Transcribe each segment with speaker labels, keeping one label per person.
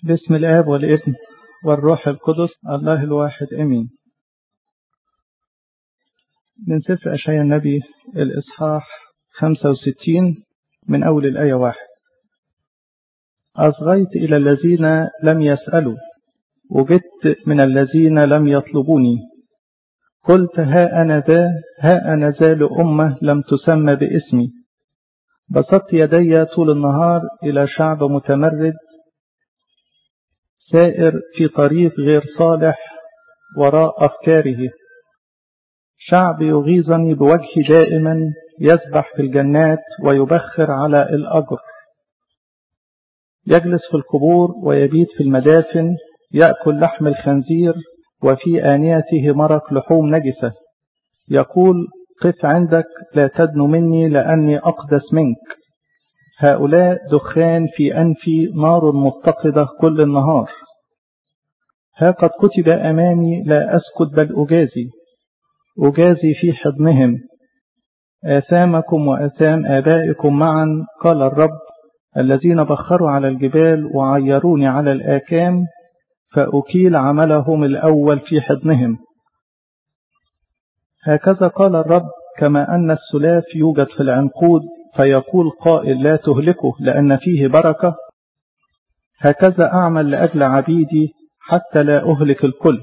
Speaker 1: باسم الآب والابن والروح القدس الله الواحد أمين من سفر أشعياء النبي الإصحاح 65 من أول الآية واحد أصغيت إلى الذين لم يسألوا وجدت من الذين لم يطلبوني قلت ها أنا ذا ها أنا ذا لأمة لم تسمى باسمي بسطت يدي طول النهار إلى شعب متمرد سائر في طريق غير صالح وراء أفكاره شعب يغيظني بوجهي دائما يسبح في الجنات ويبخر على الأجر يجلس في القبور ويبيت في المدافن يأكل لحم الخنزير وفي آنيته مرق لحوم نجسة يقول قف عندك لا تدن مني لأني أقدس منك هؤلاء دخان في أنفي نار متقدة كل النهار ها قد كتب أمامي لا أسكت بل أجازي أجازي في حضنهم آثامكم وآثام آبائكم معا قال الرب الذين بخروا على الجبال وعيروني على الآكام فأكيل عملهم الأول في حضنهم هكذا قال الرب كما أن السلاف يوجد في العنقود فيقول قائل لا تهلكه لأن فيه بركة هكذا أعمل لأجل عبيدي حتى لا أهلك الكل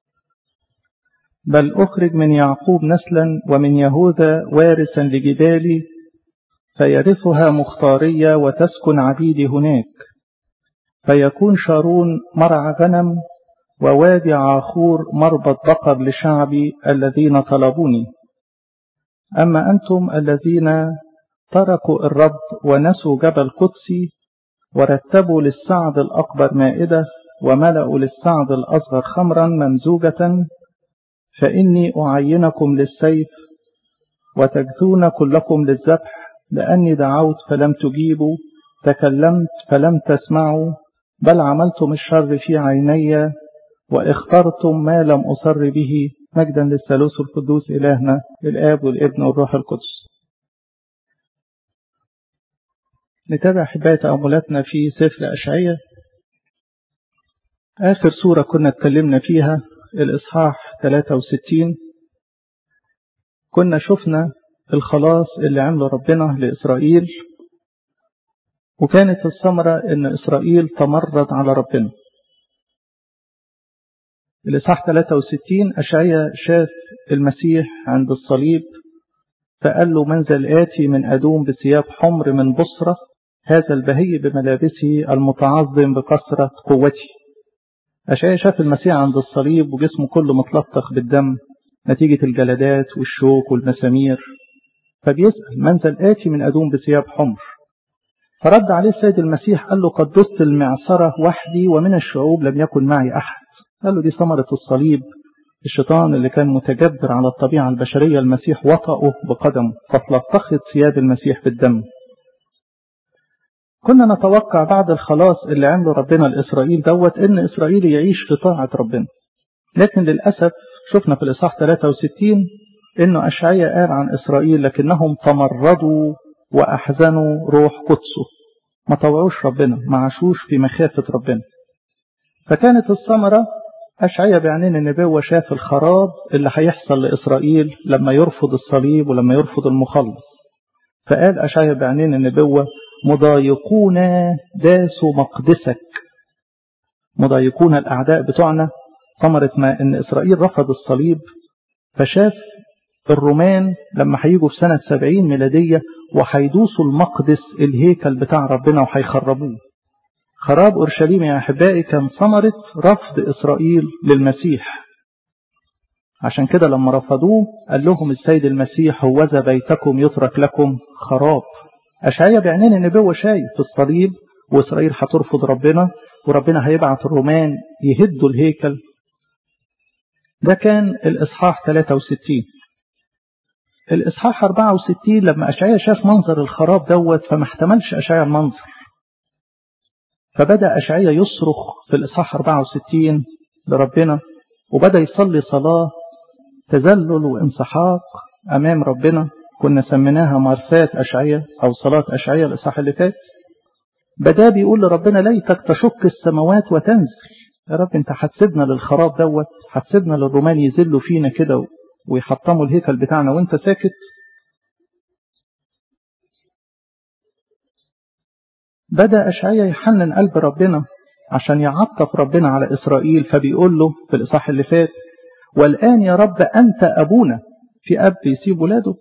Speaker 1: بل أخرج من يعقوب نسلا ومن يهوذا وارثا لجبالي فيرثها مختارية وتسكن عبيدي هناك فيكون شارون مرعى غنم ووادي عاخور مربط بقر لشعبي الذين طلبوني أما أنتم الذين تركوا الرب ونسوا جبل قدسي ورتبوا للسعد الأكبر مائدة وملأوا للسعد الأصغر خمرا ممزوجة فإني أعينكم للسيف وتجثون كلكم للذبح لأني دعوت فلم تجيبوا تكلمت فلم تسمعوا بل عملتم الشر في عيني واخترتم ما لم أصر به مجدا للثالوث القدوس إلهنا الآب والابن والروح القدس نتابع حباية تأملاتنا في سفر أشعية آخر سورة كنا اتكلمنا فيها الإصحاح 63 كنا شفنا الخلاص اللي عمله ربنا لإسرائيل وكانت الثمرة إن إسرائيل تمرد على ربنا الإصحاح 63 أشعيا شاف المسيح عند الصليب فقال له منزل آتي من أدوم بثياب حمر من بصرة هذا البهي بملابسه المتعظم بكثرة قوتي أشعيا شاف المسيح عند الصليب وجسمه كله متلطخ بالدم نتيجة الجلدات والشوك والمسامير فبيسأل منزل آتي من أدوم بثياب حمر فرد عليه السيد المسيح قال له قد دست المعصرة وحدي ومن الشعوب لم يكن معي أحد قال له دي ثمرة الصليب الشيطان اللي كان متجبر على الطبيعة البشرية المسيح وطأه بقدمه فتلطخت ثياب المسيح بالدم كنا نتوقع بعد الخلاص اللي عمله ربنا لإسرائيل دوت إن إسرائيل يعيش في طاعة ربنا لكن للأسف شفنا في الإصحاح 63 إنه أشعية قال عن إسرائيل لكنهم تمردوا وأحزنوا روح قدسه ما طوعوش ربنا ما عاشوش في مخافة ربنا فكانت الثمرة أشعية بعينين النبوة شاف الخراب اللي هيحصل لإسرائيل لما يرفض الصليب ولما يرفض المخلص فقال أشعية بعينين النبوة مضايقون داسوا مقدسك مضايقون الأعداء بتوعنا ثمرة ما إن إسرائيل رفض الصليب فشاف الرومان لما هيجوا في سنة سبعين ميلادية وهيدوسوا المقدس الهيكل بتاع ربنا وهيخربوه خراب أورشليم يا أحبائي كان ثمرة رفض إسرائيل للمسيح عشان كده لما رفضوه قال لهم السيد المسيح هوذا بيتكم يترك لكم خراب أشعيا بعينين النبوة شايف في الصليب وإسرائيل هترفض ربنا وربنا هيبعت الرومان يهدوا الهيكل ده كان الإصحاح 63 الإصحاح 64 لما أشعيا شاف منظر الخراب دوت فما احتملش أشعيا المنظر فبدأ أشعيا يصرخ في الإصحاح 64 لربنا وبدأ يصلي صلاة تذلل وانسحاق أمام ربنا كنا سميناها مرسات أشعية أو صلاة أشعية الإصحاح اللي فات بدا بيقول لربنا ليتك تشق السماوات وتنزل يا رب انت هتسيبنا للخراب دوت هتسيبنا للرومان يذلوا فينا كده ويحطموا الهيكل بتاعنا وانت ساكت بدأ أشعيا يحنن قلب ربنا عشان يعطف ربنا على إسرائيل فبيقول له في الإصحاح اللي فات والآن يا رب أنت أبونا في أب يسيب ولاده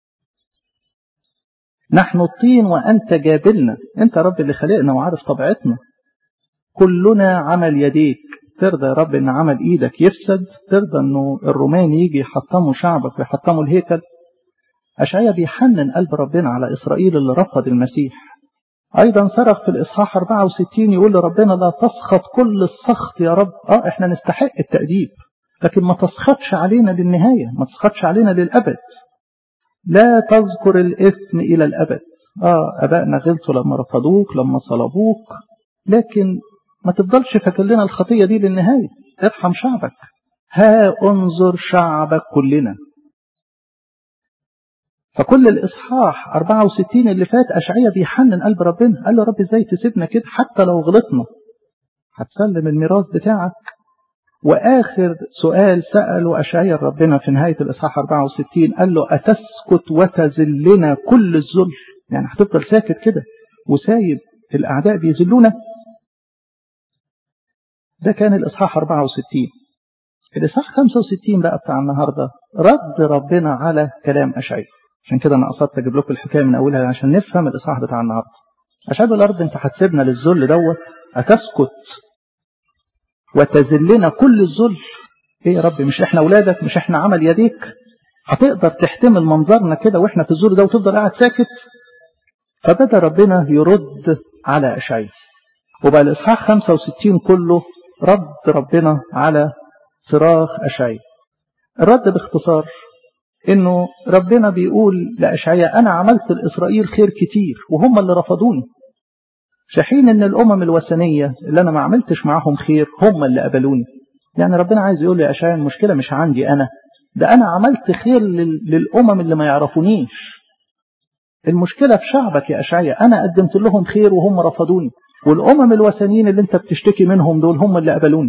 Speaker 1: نحن الطين وأنت جابلنا أنت رب اللي خلقنا وعارف طبيعتنا كلنا عمل يديك ترضى يا رب ان عمل ايدك يفسد ترضى انه الرومان يجي يحطموا شعبك ويحطموا الهيكل اشعيا بيحنن قلب ربنا على اسرائيل اللي رفض المسيح ايضا صرخ في الاصحاح 64 يقول لربنا لا تسخط كل السخط يا رب اه احنا نستحق التأديب لكن ما تسخطش علينا للنهاية ما تسخطش علينا للأبد لا تذكر الإثم إلى الأبد آه أبائنا غلطوا لما رفضوك لما صلبوك لكن ما تفضلش فاكر لنا الخطية دي للنهاية ارحم شعبك ها انظر شعبك كلنا فكل الإصحاح 64 اللي فات أشعية بيحنن قلب ربنا قال له رب ازاي تسيبنا كده حتى لو غلطنا هتسلم الميراث بتاعك وآخر سؤال سأله أشعيا ربنا في نهاية الإصحاح 64 قال له أتسكت وتذلنا كل الذل يعني هتفضل ساكت كده وسايب الأعداء بيذلونا ده كان الإصحاح 64 الإصحاح 65 بقى بتاع النهاردة رد ربنا على كلام أشعيا عشان كده أنا قصدت أجيب لكم الحكاية من أولها عشان نفهم الإصحاح بتاع النهاردة أشعيا الأرض أنت هتسيبنا للذل دوت أتسكت وتذلنا كل الذل ايه يا رب مش احنا اولادك مش احنا عمل يديك هتقدر تحتمل منظرنا كده واحنا في الذل ده وتفضل قاعد ساكت فبدا ربنا يرد على اشعياء وبقى الاصحاح 65 كله رد ربنا على صراخ اشعياء الرد باختصار انه ربنا بيقول لاشعياء انا عملت لاسرائيل خير كتير وهم اللي رفضوني في حين ان الامم الوثنيه اللي انا ما عملتش معاهم خير هم اللي قبلوني يعني ربنا عايز يقول لي اشعياء المشكله مش عندي انا ده انا عملت خير للامم اللي ما يعرفونيش المشكله في شعبك يا اشعياء انا قدمت لهم خير وهم رفضوني والامم الوثنيين اللي انت بتشتكي منهم دول هم اللي قبلوني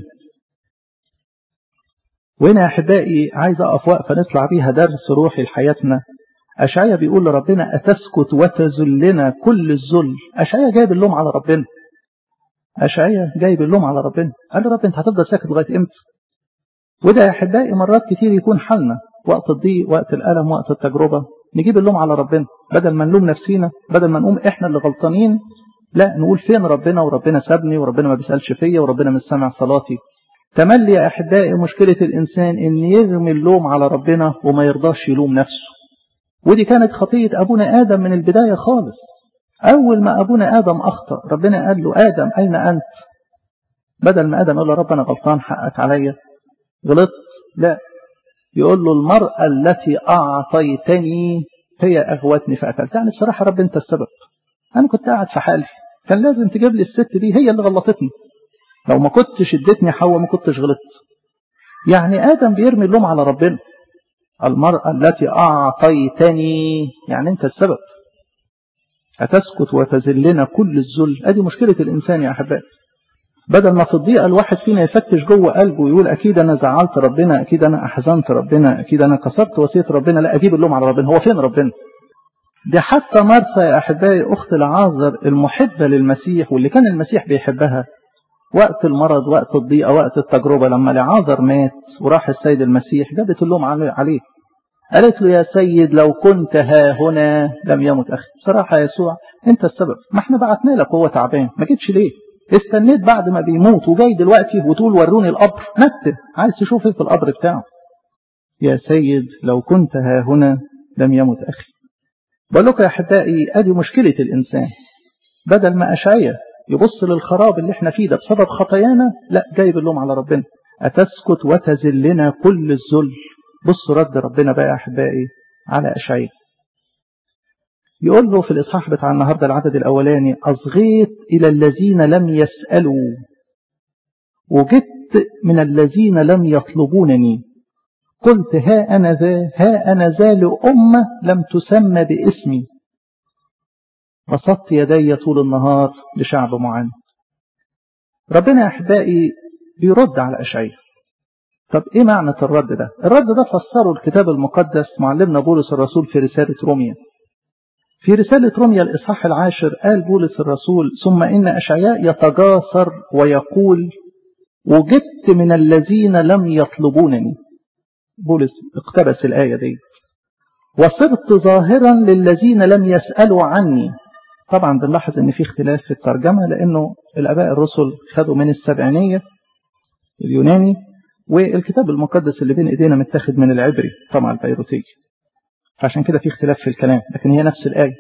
Speaker 1: وهنا يا احبائي عايز اقف وقفه نطلع بيها درس روحي لحياتنا أشعيا بيقول لربنا أتسكت وتذلنا كل الذل أشعيا جايب اللوم على ربنا أشعيا جايب اللوم على ربنا قال له رب أنت هتفضل ساكت لغاية إمتى وده يا أحبائي مرات كتير يكون حالنا وقت الضيق وقت الألم وقت التجربة نجيب اللوم على ربنا بدل ما نلوم نفسينا بدل ما نقوم إحنا اللي غلطانين لا نقول فين ربنا وربنا سابني وربنا ما بيسألش فيا وربنا مش سامع صلاتي تملي يا أحبائي مشكلة الإنسان إن يرمي اللوم على ربنا وما يرضاش يلوم نفسه ودي كانت خطية أبونا آدم من البداية خالص أول ما أبونا آدم أخطأ ربنا قال له آدم أين أنت بدل ما آدم يقول له رب أنا غلطان حقك عليا غلطت لا يقول له المرأة التي أعطيتني هي أغوتني فأكلت يعني الصراحة رب أنت السبب أنا كنت قاعد في حالي كان لازم تجيب لي الست دي هي اللي غلطتني لو ما كنتش اديتني حواء ما كنتش غلطت يعني آدم بيرمي اللوم على ربنا المرأة التي أعطيتني يعني أنت السبب أتسكت وتذلنا كل الذل أدي مشكلة الإنسان يا أحبائي بدل ما في الضيقة الواحد فينا يفتش جوه قلبه ويقول أكيد أنا زعلت ربنا أكيد أنا أحزنت ربنا أكيد أنا كسرت وصية ربنا لا أجيب اللوم على ربنا هو فين ربنا دي حتى مرسى يا أحبائي أخت العازر المحبة للمسيح واللي كان المسيح بيحبها وقت المرض وقت الضيقة وقت التجربة لما لعازر مات وراح السيد المسيح جابت اللوم عليه قالت له يا سيد لو كنت ها هنا لم يمت أخي بصراحة يا يسوع أنت السبب ما احنا بعتنا لك وهو تعبان ما جيتش ليه استنيت بعد ما بيموت وجاي دلوقتي وتقول وروني القبر نكتب عايز تشوف ايه في القبر بتاعه يا سيد لو كنت ها هنا لم يمت أخي بقول لكم يا أحبائي أدي مشكلة الإنسان بدل ما أشعيا يبص للخراب اللي احنا فيه ده بسبب خطايانا لا جايب اللوم على ربنا أتسكت وتذلنا كل الذل بصوا رد ربنا بقى يا أحبائي على أشعياء يقول له في الإصحاح بتاع النهاردة العدد الأولاني أصغيت إلى الذين لم يسألوا وجدت من الذين لم يطلبونني قلت ها أنا ذا ها أنا ذا لأمة لم تسمى باسمي بسطت يدي طول النهار لشعب معاند ربنا يا أحبائي بيرد على أشعية طب إيه معنى الرد ده الرد ده فسره الكتاب المقدس معلمنا بولس الرسول في رسالة روميا في رسالة روميا الإصحاح العاشر قال بولس الرسول ثم إن أشعياء يتجاسر ويقول وجدت من الذين لم يطلبونني بولس اقتبس الآية دي وصرت ظاهرا للذين لم يسألوا عني طبعا بنلاحظ ان في اختلاف في الترجمة لانه الاباء الرسل خدوا من السبعينية اليوناني والكتاب المقدس اللي بين ايدينا متاخد من العبري طبعا البيروتي فعشان كده في اختلاف في الكلام لكن هي نفس الآية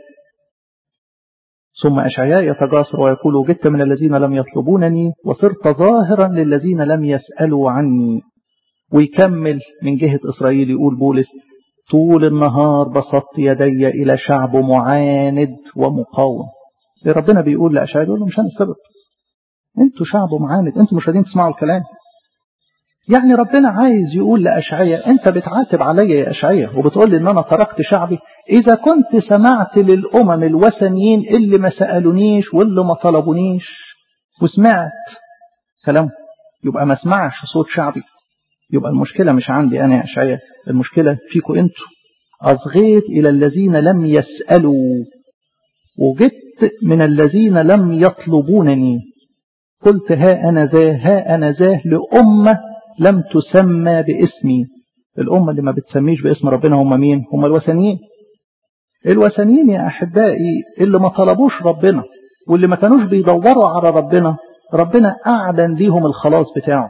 Speaker 1: ثم أشعياء يتجاسر ويقول وجدت من الذين لم يطلبونني وصرت ظاهرا للذين لم يسألوا عني ويكمل من جهة إسرائيل يقول بولس طول النهار بسطت يدي إلى شعب معاند ومقاوم ربنا بيقول لأشعياء يقول له مش أنا السبب انتوا شعب معاند انتوا مش قادرين تسمعوا الكلام يعني ربنا عايز يقول لأشعية أنت بتعاتب عليا يا أشعية وبتقول لي إن أنا تركت شعبي إذا كنت سمعت للأمم الوثنيين اللي ما سألونيش واللي ما طلبونيش وسمعت كلام يبقى ما اسمعش صوت شعبي يبقى المشكلة مش عندي أنا يا أشعية المشكلة فيكم أنتوا أصغيت إلى الذين لم يسألوا وجدت من الذين لم يطلبونني قلت ها أنا ذا ها أنا ذا لأمة لم تسمى باسمي الأمة اللي ما بتسميش باسم ربنا هم مين هم الوثنيين الوثنيين يا أحبائي اللي ما طلبوش ربنا واللي ما كانوش بيدوروا على ربنا ربنا أعلن ليهم الخلاص بتاعه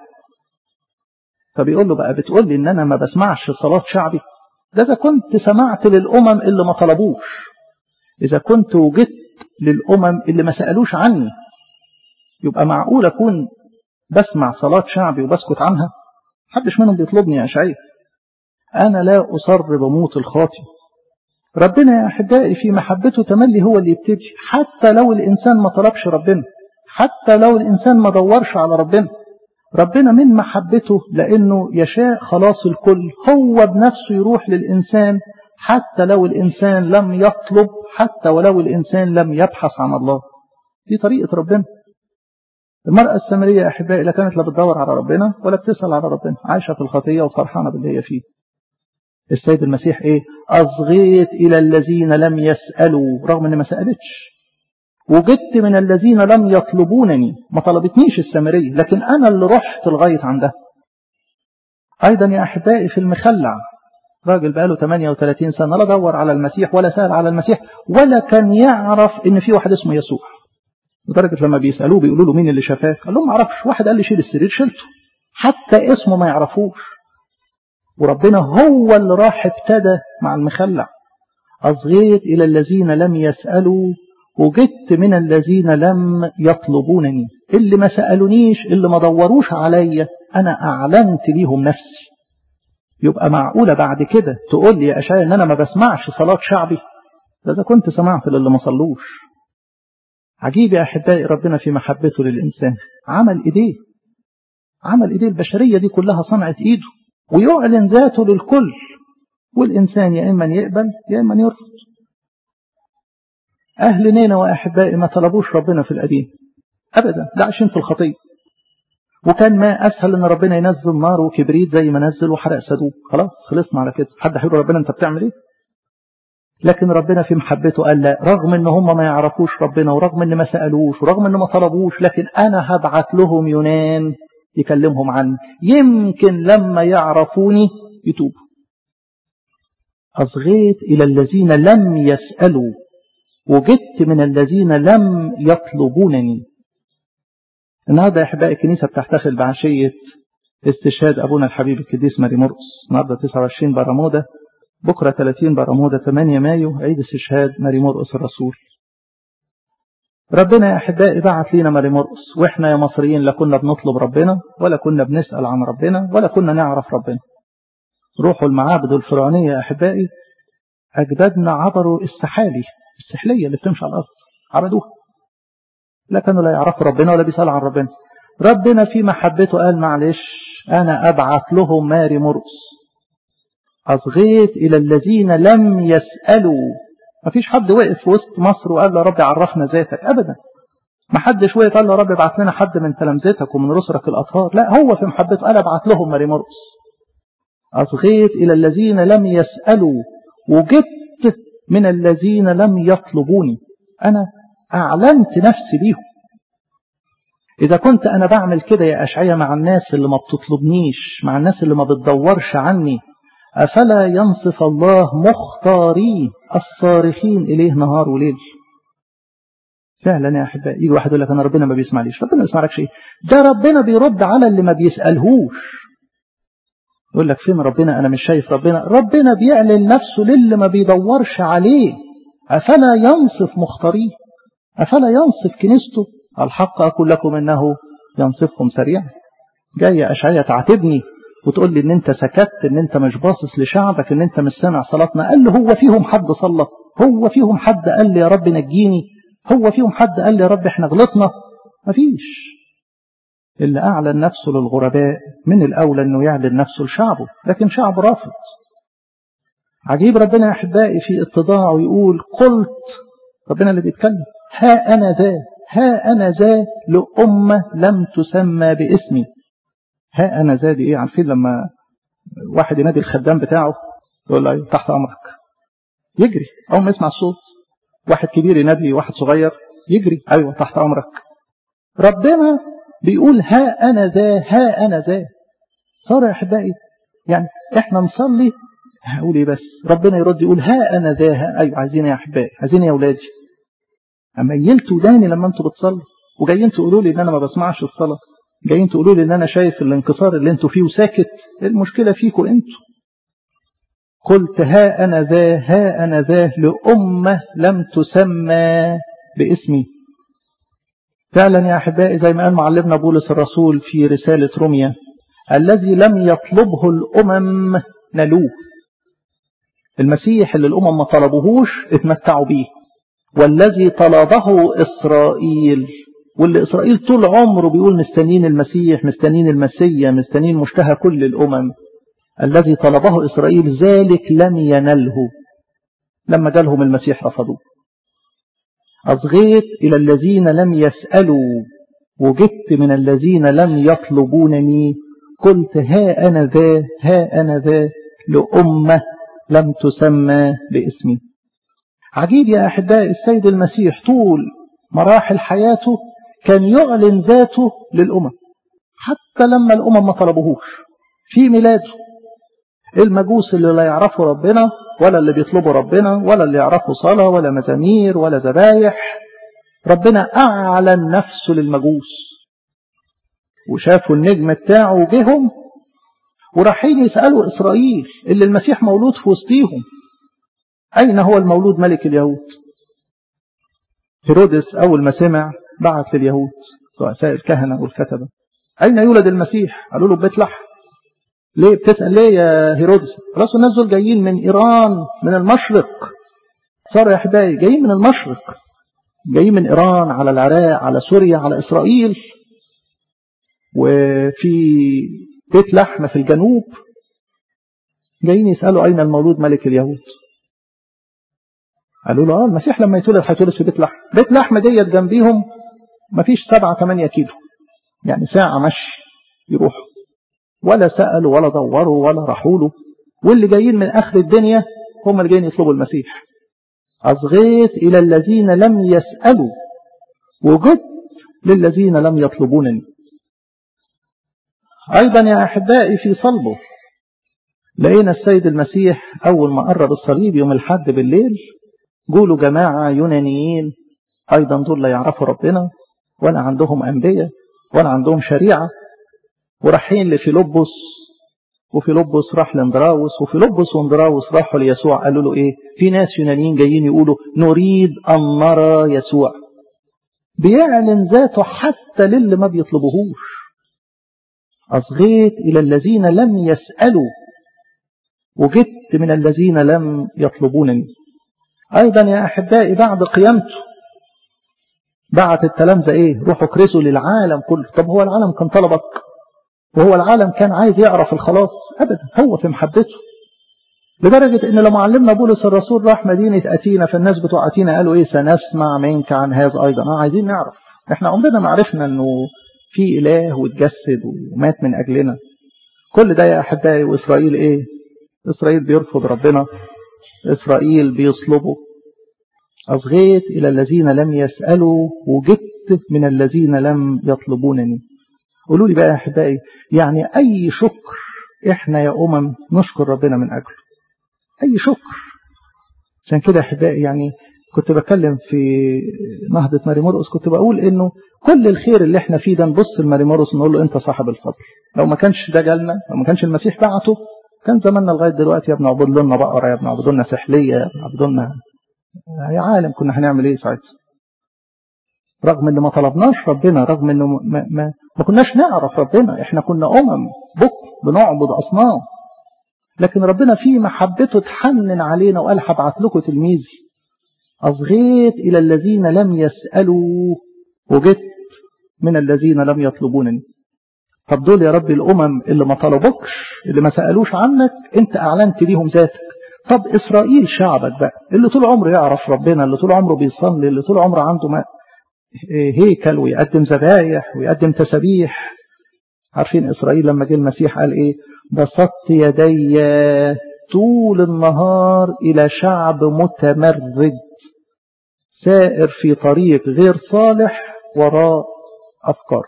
Speaker 1: فبيقول له بقى بتقول لي إن أنا ما بسمعش صلاة شعبي ده إذا كنت سمعت للأمم اللي ما طلبوش إذا كنت وجدت للأمم اللي ما سألوش عني يبقى معقول أكون بسمع صلاة شعبي وبسكت عنها محدش منهم بيطلبني يا أشعية أنا لا أصر بموت الخاطي ربنا يا أحبائي في محبته تملي هو اللي يبتدي حتى لو الإنسان ما طلبش ربنا حتى لو الإنسان ما دورش على ربنا ربنا من محبته لأنه يشاء خلاص الكل هو بنفسه يروح للإنسان حتى لو الإنسان لم يطلب حتى ولو الإنسان لم يبحث عن الله دي طريقة ربنا المرأة السامرية يا أحبائي لا كانت لا بتدور على ربنا ولا بتسأل على ربنا عايشة في الخطية وفرحانة باللي هي فيه السيد المسيح إيه أصغيت إلى الذين لم يسألوا رغم أن ما سألتش وجدت من الذين لم يطلبونني ما طلبتنيش السامرية لكن أنا اللي رحت لغاية عندها أيضا يا أحبائي في المخلع راجل بقاله 38 سنة لا دور على المسيح ولا سأل على المسيح ولا كان يعرف إن في واحد اسمه يسوع لدرجة لما بيسألوه بيقولوا له مين اللي شافاك قال لهم ما اعرفش واحد قال لي شيل السرير شلته حتى اسمه ما يعرفوش وربنا هو اللي راح ابتدى مع المخلع أصغيت إلى الذين لم يسألوا وجدت من الذين لم يطلبونني اللي ما سألونيش اللي ما دوروش عليا أنا أعلنت ليهم نفسي يبقى معقولة بعد كده تقول لي يا أشياء إن أنا ما بسمعش صلاة شعبي ده إذا كنت سمعت للي ما صلوش عجيب يا أحبائي ربنا في محبته للإنسان عمل إيديه عمل إيديه البشرية دي كلها صنعت إيده ويعلن ذاته للكل والإنسان يا إما يقبل يا إما يرفض أهل نينا وأحبائي ما طلبوش ربنا في القديم أبدا ده عايشين في الخطية وكان ما أسهل إن ربنا ينزل نار وكبريت زي ما نزل وحرق صدوق خلاص خلصنا على كده حد هيقول ربنا أنت بتعمل إيه لكن ربنا في محبته قال لا رغم ان هم ما يعرفوش ربنا ورغم ان ما سألوش ورغم ان ما طلبوش لكن انا هبعت لهم يونان يكلمهم عني يمكن لما يعرفوني يتوبوا أصغيت إلى الذين لم يسألوا وجدت من الذين لم يطلبونني النهارده يا أحبائي الكنيسة بتحتفل بعشية استشهاد أبونا الحبيب القديس ماري مرقس النهارده 29 برمودا بكرة 30 برمودا 8 مايو عيد استشهاد ماري مرقس الرسول ربنا يا أحبائي بعت لينا ماري مرقس وإحنا يا مصريين لا كنا بنطلب ربنا ولا كنا بنسأل عن ربنا ولا كنا نعرف ربنا روحوا المعابد الفرعونية يا أحبائي أجدادنا عبروا السحالي السحلية اللي بتمشي على الأرض عبدوها لا كانوا لا يعرفوا ربنا ولا بيسألوا عن ربنا ربنا في محبته قال معلش أنا أبعث لهم ماري مرقس أصغيت إلى الذين لم يسألوا ما فيش حد وقف في وسط مصر وقال له يا رب عرفنا ذاتك ابدا ما حدش وقف قال له يا رب ابعت لنا حد من تلامذتك ومن رسلك الاطهار لا هو في محبته قال ابعت لهم ماري مرقس اصغيت الى الذين لم يسالوا وجدت من الذين لم يطلبوني انا اعلنت نفسي ليهم إذا كنت أنا بعمل كده يا أشعية مع الناس اللي ما بتطلبنيش مع الناس اللي ما بتدورش عني أفلا ينصف الله مختارين الصارخين إليه نهار وليل فعلا يا أحبائي يجي واحد يقول لك أنا ربنا ما بيسمعليش ربنا ما يسمعلكش إيه ده ربنا بيرد على اللي ما بيسألهوش يقول لك فين ربنا أنا مش شايف ربنا ربنا بيعلن نفسه للي ما بيدورش عليه أفلا ينصف مختارين أفلا ينصف كنيسته الحق أقول لكم إنه ينصفهم سريعا جاي يا أشعية تعاتبني وتقول لي إن أنت سكت إن أنت مش باصص لشعبك إن أنت مش سامع صلاتنا قال له هو فيهم حد صلى هو فيهم حد قال لي يا رب نجيني هو فيهم حد قال لي يا رب احنا غلطنا مفيش اللي أعلن نفسه للغرباء من الأولى أنه يعلن نفسه لشعبه لكن شعب رافض عجيب ربنا يا أحبائي في اتضاعه يقول قلت ربنا اللي بيتكلم ها أنا ذا ها أنا ذا لأمة لم تسمى باسمي ها أنا ذا دي إيه عارفين لما واحد ينادي الخدام بتاعه يقول له تحت أمرك يجري أول ما يسمع الصوت واحد كبير ينادي واحد صغير يجري أيوة تحت أمرك ربنا بيقول ها أنا ذا ها أنا ذا صار يا أحبائي يعني إحنا نصلي هقول إيه بس ربنا يرد يقول ها أنا ذا ها أيوة عايزين يا أحبائي عايزين يا أولادي أما يلت وداني لما أنتوا بتصلوا وجايين تقولوا لي إن أنا ما بسمعش الصلاة جايين تقولوا لي إن أنا شايف الانكسار اللي أنتوا فيه وساكت المشكلة فيكم أنتوا قلت ها أنا ذا ها أنا ذا لأمة لم تسمى باسمي فعلا يا أحبائي زي ما قال معلمنا بولس الرسول في رسالة روميا الذي لم يطلبه الأمم نلوه المسيح اللي الأمم ما طلبوهوش اتمتعوا بيه والذي طلبه إسرائيل واللي إسرائيل طول عمره بيقول مستنين المسيح مستنين المسيا مستنين مشتهى كل الأمم الذي طلبه إسرائيل ذلك لم ينله لما جالهم المسيح رفضوه أصغيت إلى الذين لم يسألوا وجدت من الذين لم يطلبونني قلت ها أنا ذا ها أنا ذا لأمة لم تسمى باسمي عجيب يا أحبائي السيد المسيح طول مراحل حياته كان يعلن ذاته للأمم حتى لما الأمم ما طلبوهوش في ميلاده المجوس اللي لا يعرفوا ربنا ولا اللي بيطلبوا ربنا ولا اللي يعرفوا صلاة ولا مزامير ولا ذبايح ربنا أعلن نفسه للمجوس وشافوا النجم بتاعه وجهم ورايحين يسألوا إسرائيل اللي المسيح مولود في وسطيهم أين هو المولود ملك اليهود هيرودس أول ما سمع بعت لليهود رؤساء الكهنة والكتبة أين يولد المسيح قالوا له بيت لحم ليه بتسأل ليه يا هيرودس رأسوا الناس دول جايين من إيران من المشرق صار يا أحبائي جايين من المشرق جايين من إيران على العراق على سوريا على إسرائيل وفي بيت لحم في الجنوب جايين يسألوا أين المولود ملك اليهود قالوا له اه المسيح لما يتولد هيتولد في بيت لحم بيت لحم ديت جنبيهم مفيش سبعة ثمانية كيلو يعني ساعة مشي يروحوا ولا سألوا ولا دوروا ولا راحوا له واللي جايين من آخر الدنيا هم اللي جايين يطلبوا المسيح أصغيت إلى الذين لم يسألوا وجدت للذين لم يطلبونني أيضا يا أحبائي في صلبه لقينا السيد المسيح أول ما قرب الصليب يوم الحد بالليل جولوا جماعة يونانيين أيضا دول لا يعرفوا ربنا ولا عندهم أنبياء ولا عندهم شريعة ورايحين لفيلبس وفيلبس راح لاندراوس وفيلبس واندراوس راحوا ليسوع قالوا له ايه في ناس يونانيين جايين يقولوا نريد ان نرى يسوع بيعلن ذاته حتى للي ما بيطلبوهوش اصغيت الى الذين لم يسالوا وجدت من الذين لم يطلبونني ايضا يا احبائي بعد قيامته بعت التلامذه ايه روحوا كرسوا للعالم كله طب هو العالم كان طلبك وهو العالم كان عايز يعرف الخلاص أبدا هو في محبته لدرجة ان لما علمنا بولس الرسول راح مدينة اتينا فالناس بتوع اتينا قالوا ايه سنسمع منك عن هذا ايضا اه عايزين نعرف احنا عمرنا ما عرفنا انه في اله واتجسد ومات من اجلنا كل ده يا احبائي واسرائيل ايه اسرائيل بيرفض ربنا اسرائيل بيصلبه اصغيت الى الذين لم يسألوا وجدت من الذين لم يطلبونني قولوا لي بقى يا احبائي يعني اي شكر احنا يا امم نشكر ربنا من اجله اي شكر عشان كده يا احبائي يعني كنت بتكلم في نهضة ماري مرقس كنت بقول انه كل الخير اللي احنا فيه ده نبص لماري مرقس نقول له انت صاحب الفضل لو ما كانش ده جالنا لو ما كانش المسيح بعته كان زماننا لغايه دلوقتي يا ابن عبد لنا بقره يا ابن عبد لنا سحليه يا ابن عبد لنا يا عالم كنا هنعمل ايه ساعتها رغم ان ما طلبناش ربنا رغم انه ما, ما, ما كناش نعرف ربنا احنا كنا امم بكر بنعبد اصنام لكن ربنا في محبته تحنن علينا وقال هبعت لكم تلميذي أصغيت إلى الذين لم يسألوا وجدت من الذين لم يطلبونني طب دول يا رب الأمم اللي ما طلبوكش اللي ما سألوش عنك أنت أعلنت ليهم ذاتك طب إسرائيل شعبك بقى اللي طول عمره يعرف ربنا اللي طول عمره بيصلي اللي طول عمره عنده ما هيكل ويقدم ذبايح ويقدم تسابيح عارفين إسرائيل لما جه المسيح قال إيه بسطت يدي طول النهار إلى شعب متمرد سائر في طريق غير صالح وراء أفكار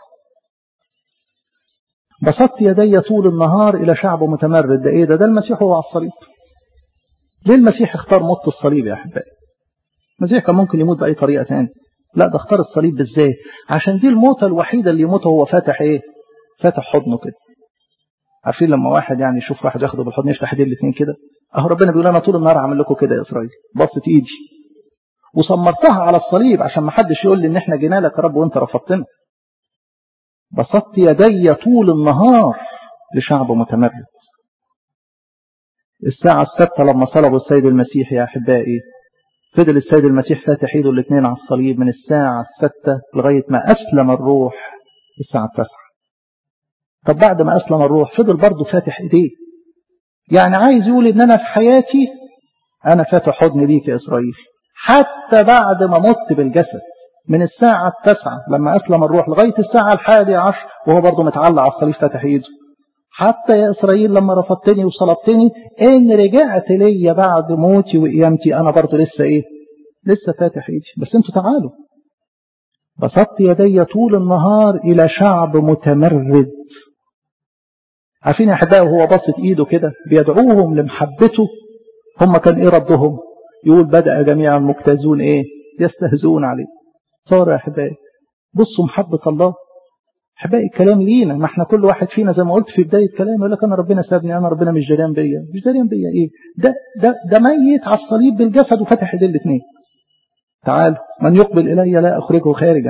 Speaker 1: بسطت يدي طول النهار إلى شعب متمرد ده إيه ده ده المسيح هو على الصليب ليه المسيح اختار موت الصليب يا أحبائي المسيح كان ممكن يموت بأي طريقة ثانيه لا ده اختار الصليب بالذات عشان دي الموتة الوحيدة اللي يموتها هو فاتح ايه فاتح حضنه كده عارفين لما واحد يعني يشوف واحد ياخده بالحضن يفتح ايديه الاثنين كده اهو ربنا بيقول انا طول النهار عامل لكم كده يا اسرائيل بصت ايدي وصمرتها على الصليب عشان ما حدش يقول لي ان احنا جينا لك يا رب وانت رفضتنا بسطت يدي طول النهار لشعب متمرد الساعة الستة لما صلبوا السيد المسيح يا أحبائي فضل السيد المسيح فاتح ايده الاثنين على الصليب من الساعة الستة لغاية ما أسلم الروح الساعة التاسعة طب بعد ما أسلم الروح فضل برضه فاتح ايديه يعني عايز يقول ان انا في حياتي انا فاتح حضن ليك يا اسرائيل حتى بعد ما مت بالجسد من الساعة التاسعة لما أسلم الروح لغاية الساعة الحادية عشر وهو برضه متعلق على الصليب فاتح ايده حتى يا إسرائيل لما رفضتني وصلبتني إن رجعت لي بعد موتي وقيامتي أنا برضه لسه إيه لسه فاتح إيدي بس أنتوا تعالوا بسطت يدي طول النهار إلى شعب متمرد عارفين يا أحبائي وهو بسط إيده كده بيدعوهم لمحبته هم كان إيه ردهم يقول بدأ جميع المجتازون إيه يستهزئون عليه صار يا أحبائي بصوا محبة الله احبائي الكلام لينا ما احنا كل واحد فينا زي ما قلت في بداية كلام يقول لك انا ربنا سابني انا ربنا مش جريان بيا مش جريان بيا ايه ده ده ده ميت على الصليب بالجسد وفتح ايديه الاثنين تعالوا من يقبل الي لا اخرجه خارجا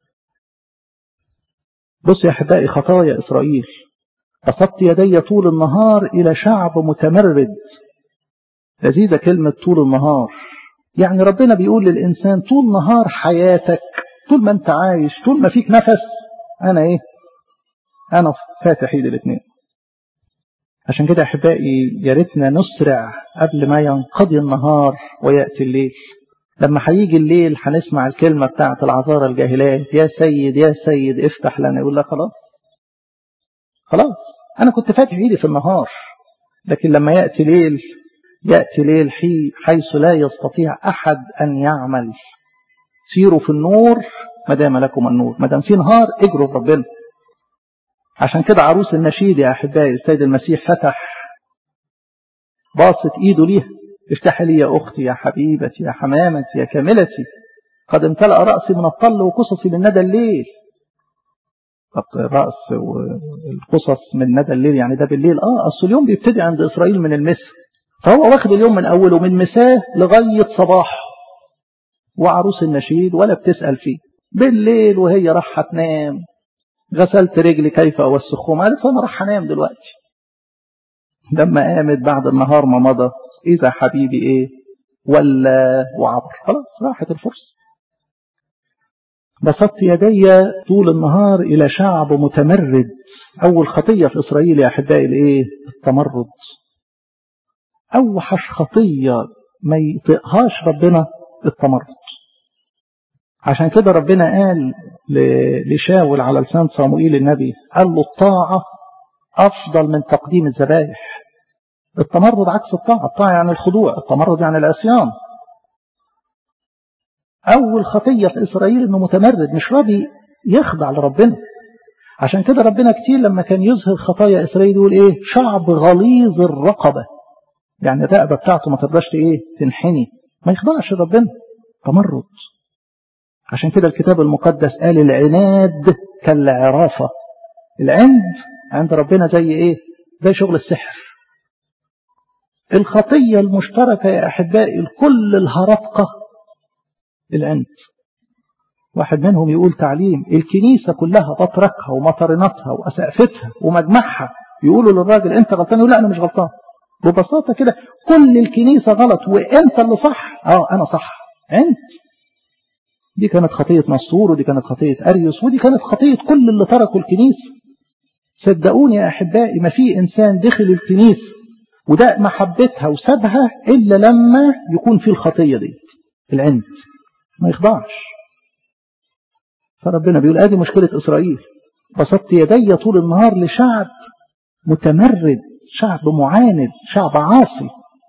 Speaker 1: بص يا احبائي خطايا اسرائيل بسطت يدي طول النهار الى شعب متمرد لذيذه كلمه طول النهار يعني ربنا بيقول للانسان طول نهار حياتك طول ما انت عايش طول ما فيك نفس أنا إيه أنا فاتح إيدي الاثنين عشان كده أحبائي يا ريتنا نسرع قبل ما ينقضي النهار ويأتي الليل لما هيجي الليل هنسمع الكلمة بتاعت العذارى الجاهلات يا سيد يا سيد افتح لنا يقول لك خلاص خلاص أنا كنت فاتح إيدي في النهار لكن لما يأتي ليل يأتي ليل حيث لا يستطيع أحد أن يعمل سيروا في النور ما دام لكم النور ما دام في نهار اجروا بربنا عشان كده عروس النشيد يا احبائي السيد المسيح فتح باصت ايده ليها افتح لي يا اختي يا حبيبتي يا حمامتي يا كاملتي قد امتلأ رأسي من الطل وقصصي من ندى الليل طب الرأس والقصص من ندى الليل يعني ده بالليل اه اصل اليوم بيبتدي عند اسرائيل من المسا فهو واخد اليوم من اوله من مساه لغايه صباح وعروس النشيد ولا بتسأل فيه بالليل وهي راح تنام غسلت رجلي كيف أوسخهم قالت أنا راح أنام دلوقتي لما قامت بعد النهار ما مضى إذا حبيبي إيه ولا وعبر خلاص راحت الفرصة بسطت يدي طول النهار إلى شعب متمرد أول خطية في إسرائيل يا أحبائي الإيه التمرد أوحش خطية ما يطيقهاش ربنا التمرد عشان كده ربنا قال لشاول على لسان صموئيل النبي قال له الطاعة أفضل من تقديم الذبائح التمرد عكس الطاعة الطاعة يعني الخضوع التمرد يعني العصيان أول خطية في إسرائيل إنه متمرد مش راضي يخضع لربنا عشان كده ربنا كتير لما كان يظهر خطايا إسرائيل يقول إيه شعب غليظ الرقبة يعني الرقبة بتاعته ما تقدرش إيه تنحني ما يخضعش ربنا تمرد عشان كده الكتاب المقدس قال العناد كالعرافة العند عند ربنا زي إيه زي شغل السحر الخطية المشتركة يا أحبائي الكل الهرطقة العند واحد منهم يقول تعليم الكنيسة كلها بطركها ومطرنتها وأسقفتها ومجمعها يقولوا للراجل أنت غلطان يقول لا أنا مش غلطان ببساطة كده كل الكنيسة غلط وأنت اللي صح اه أنا صح أنت دي كانت خطية نصور ودي كانت خطية أريوس ودي كانت خطية كل اللي تركوا الكنيسة صدقوني يا أحبائي ما في إنسان دخل الكنيسة وده محبتها وسابها إلا لما يكون في الخطية دي العند ما يخضعش فربنا بيقول ادي مشكلة إسرائيل بسطت يدي طول النهار لشعب متمرد شعب معاند شعب عاصي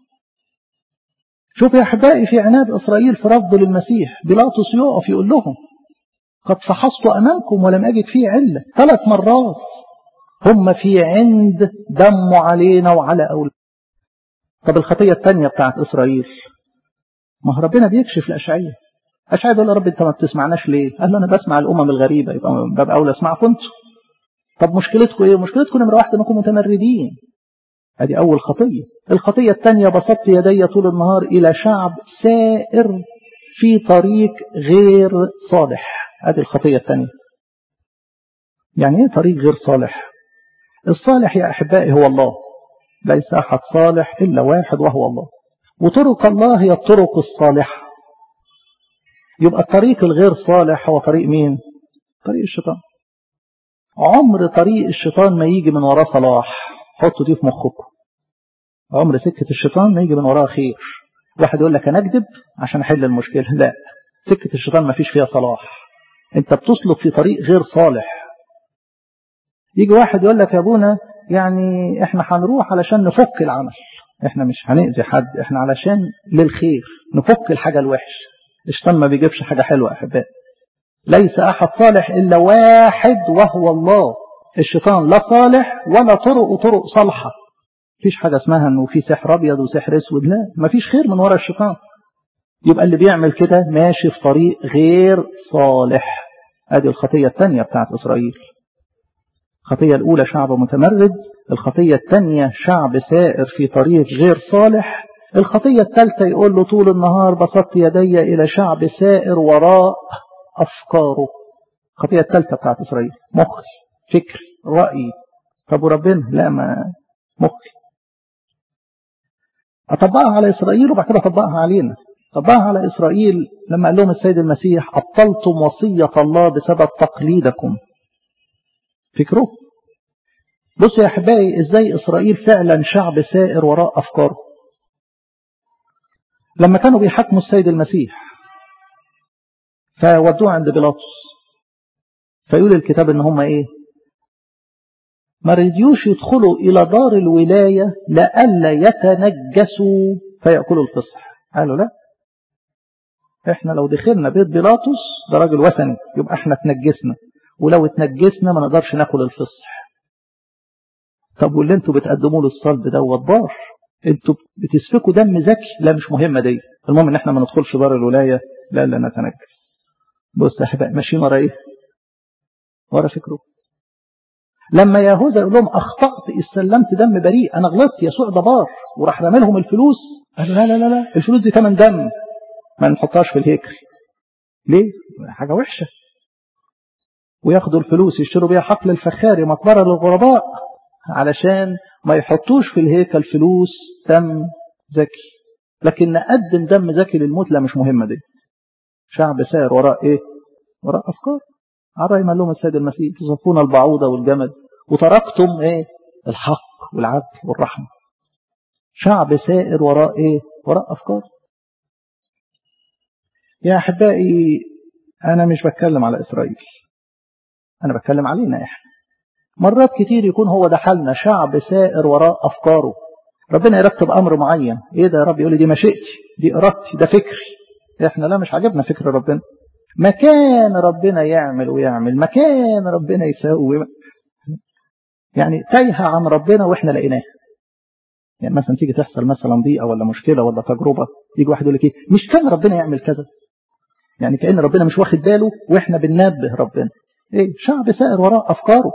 Speaker 1: شوف يا أحبائي في عناد إسرائيل في رفض للمسيح بيلاطس يقف يقول لهم قد فحصت أمامكم ولم أجد فيه علة ثلاث مرات هم في عند دموا علينا وعلى أولاد طب الخطية الثانية بتاعت إسرائيل ما هو ربنا بيكشف لأشعية أشعية يقول يا رب أنت ما بتسمعناش ليه قال له أنا بسمع الأمم الغريبة يبقى باب أولى أسمعكم أنتوا طب مشكلتكم إيه مشكلتكم نمرة واحدة أنكم متمردين هذه أول خطية الخطية الثانية بسطت يدي طول النهار إلى شعب سائر في طريق غير صالح هذه الخطية الثانية يعني إيه طريق غير صالح الصالح يا أحبائي هو الله ليس أحد صالح إلا واحد وهو الله وطرق الله هي الطرق الصالحة يبقى الطريق الغير صالح هو طريق مين طريق الشيطان عمر طريق الشيطان ما يجي من وراه صلاح حطوا دي في مخكم عمر سكة الشيطان ما يجي من وراه خير واحد يقول لك انا اكذب عشان احل المشكلة لا سكة الشيطان ما فيش فيها صلاح انت بتسلك في طريق غير صالح يجي واحد يقول لك يا ابونا يعني احنا هنروح علشان نفك العمل احنا مش هنأذي حد احنا علشان للخير نفك الحاجة الوحش الشيطان ما بيجيبش حاجة حلوة احبائي ليس احد صالح الا واحد وهو الله الشيطان لا صالح ولا طرق طرق صالحة مفيش حاجة اسمها انه في سحر ابيض وسحر اسود لا مفيش خير من ورا الشيطان يبقى اللي بيعمل كده ماشي في طريق غير صالح ادي الخطية الثانية بتاعت اسرائيل الخطية الأولى شعب متمرد الخطية الثانية شعب سائر في طريق غير صالح الخطية الثالثة يقول له طول النهار بسطت يدي إلى شعب سائر وراء أفكاره الخطية الثالثة بتاعت إسرائيل مخ فكر رأي طب وربنا لا ما مخ أطبقها على إسرائيل وبعد كده أطبقها علينا طبقها على إسرائيل لما قال لهم السيد المسيح أبطلتم وصية الله بسبب تقليدكم فكره بصوا يا أحبائي إزاي إسرائيل فعلا شعب سائر وراء أفكاره لما كانوا بيحكموا السيد المسيح فودوه عند بيلاطس فيقول الكتاب ان هم ايه ما رضيوش يدخلوا الى دار الولاية لألا يتنجسوا فيأكلوا الفصح قالوا لا احنا لو دخلنا بيت بيلاطس ده راجل وثني يبقى احنا اتنجسنا ولو اتنجسنا ما نقدرش ناكل الفصح طب واللي انتوا بتقدموه للصلب دوت بار انتوا بتسفكوا دم زكي لا مش مهمة دي المهم ان احنا ما ندخلش دار الولاية لا لا نتنجس بص يا احبائي ماشيين ورا ايه ورا فكره لما يهوذا يقول لهم اخطأت استلمت دم بريء انا غلطت يسوع ده بار وراح رامي لهم الفلوس قالوا لا لا لا لا الفلوس دي ثمن دم ما نحطهاش في الهيكل ليه حاجة وحشة وياخدوا الفلوس يشتروا بيها حقل الفخاري مقبرة للغرباء علشان ما يحطوش في الهيكل فلوس دم زكي لكن نقدم دم زكي للموت لا مش مهمة دي شعب سائر وراء ايه وراء افكار على ما لهم السيد المسيح تصفون البعوضة والجمل وتركتم ايه الحق والعدل والرحمة شعب سائر وراء ايه وراء افكار يا احبائي انا مش بتكلم على اسرائيل انا بتكلم علينا احنا مرات كتير يكون هو ده حالنا شعب سائر وراء افكاره ربنا يرتب امر معين ايه ده يا رب يقول لي دي مشيئتي دي ارادتي ده فكري احنا لا مش عاجبنا فكر ربنا مكان ربنا يعمل ويعمل مكان ربنا يسوي يعني تايهة عن ربنا واحنا لقيناه يعني مثلا تيجي تحصل مثلا ضيقة ولا مشكلة ولا تجربة يجي واحد يقول لك ايه مش كان ربنا يعمل كذا يعني كأن ربنا مش واخد باله واحنا بننبه ربنا ايه شعب سائر وراء افكاره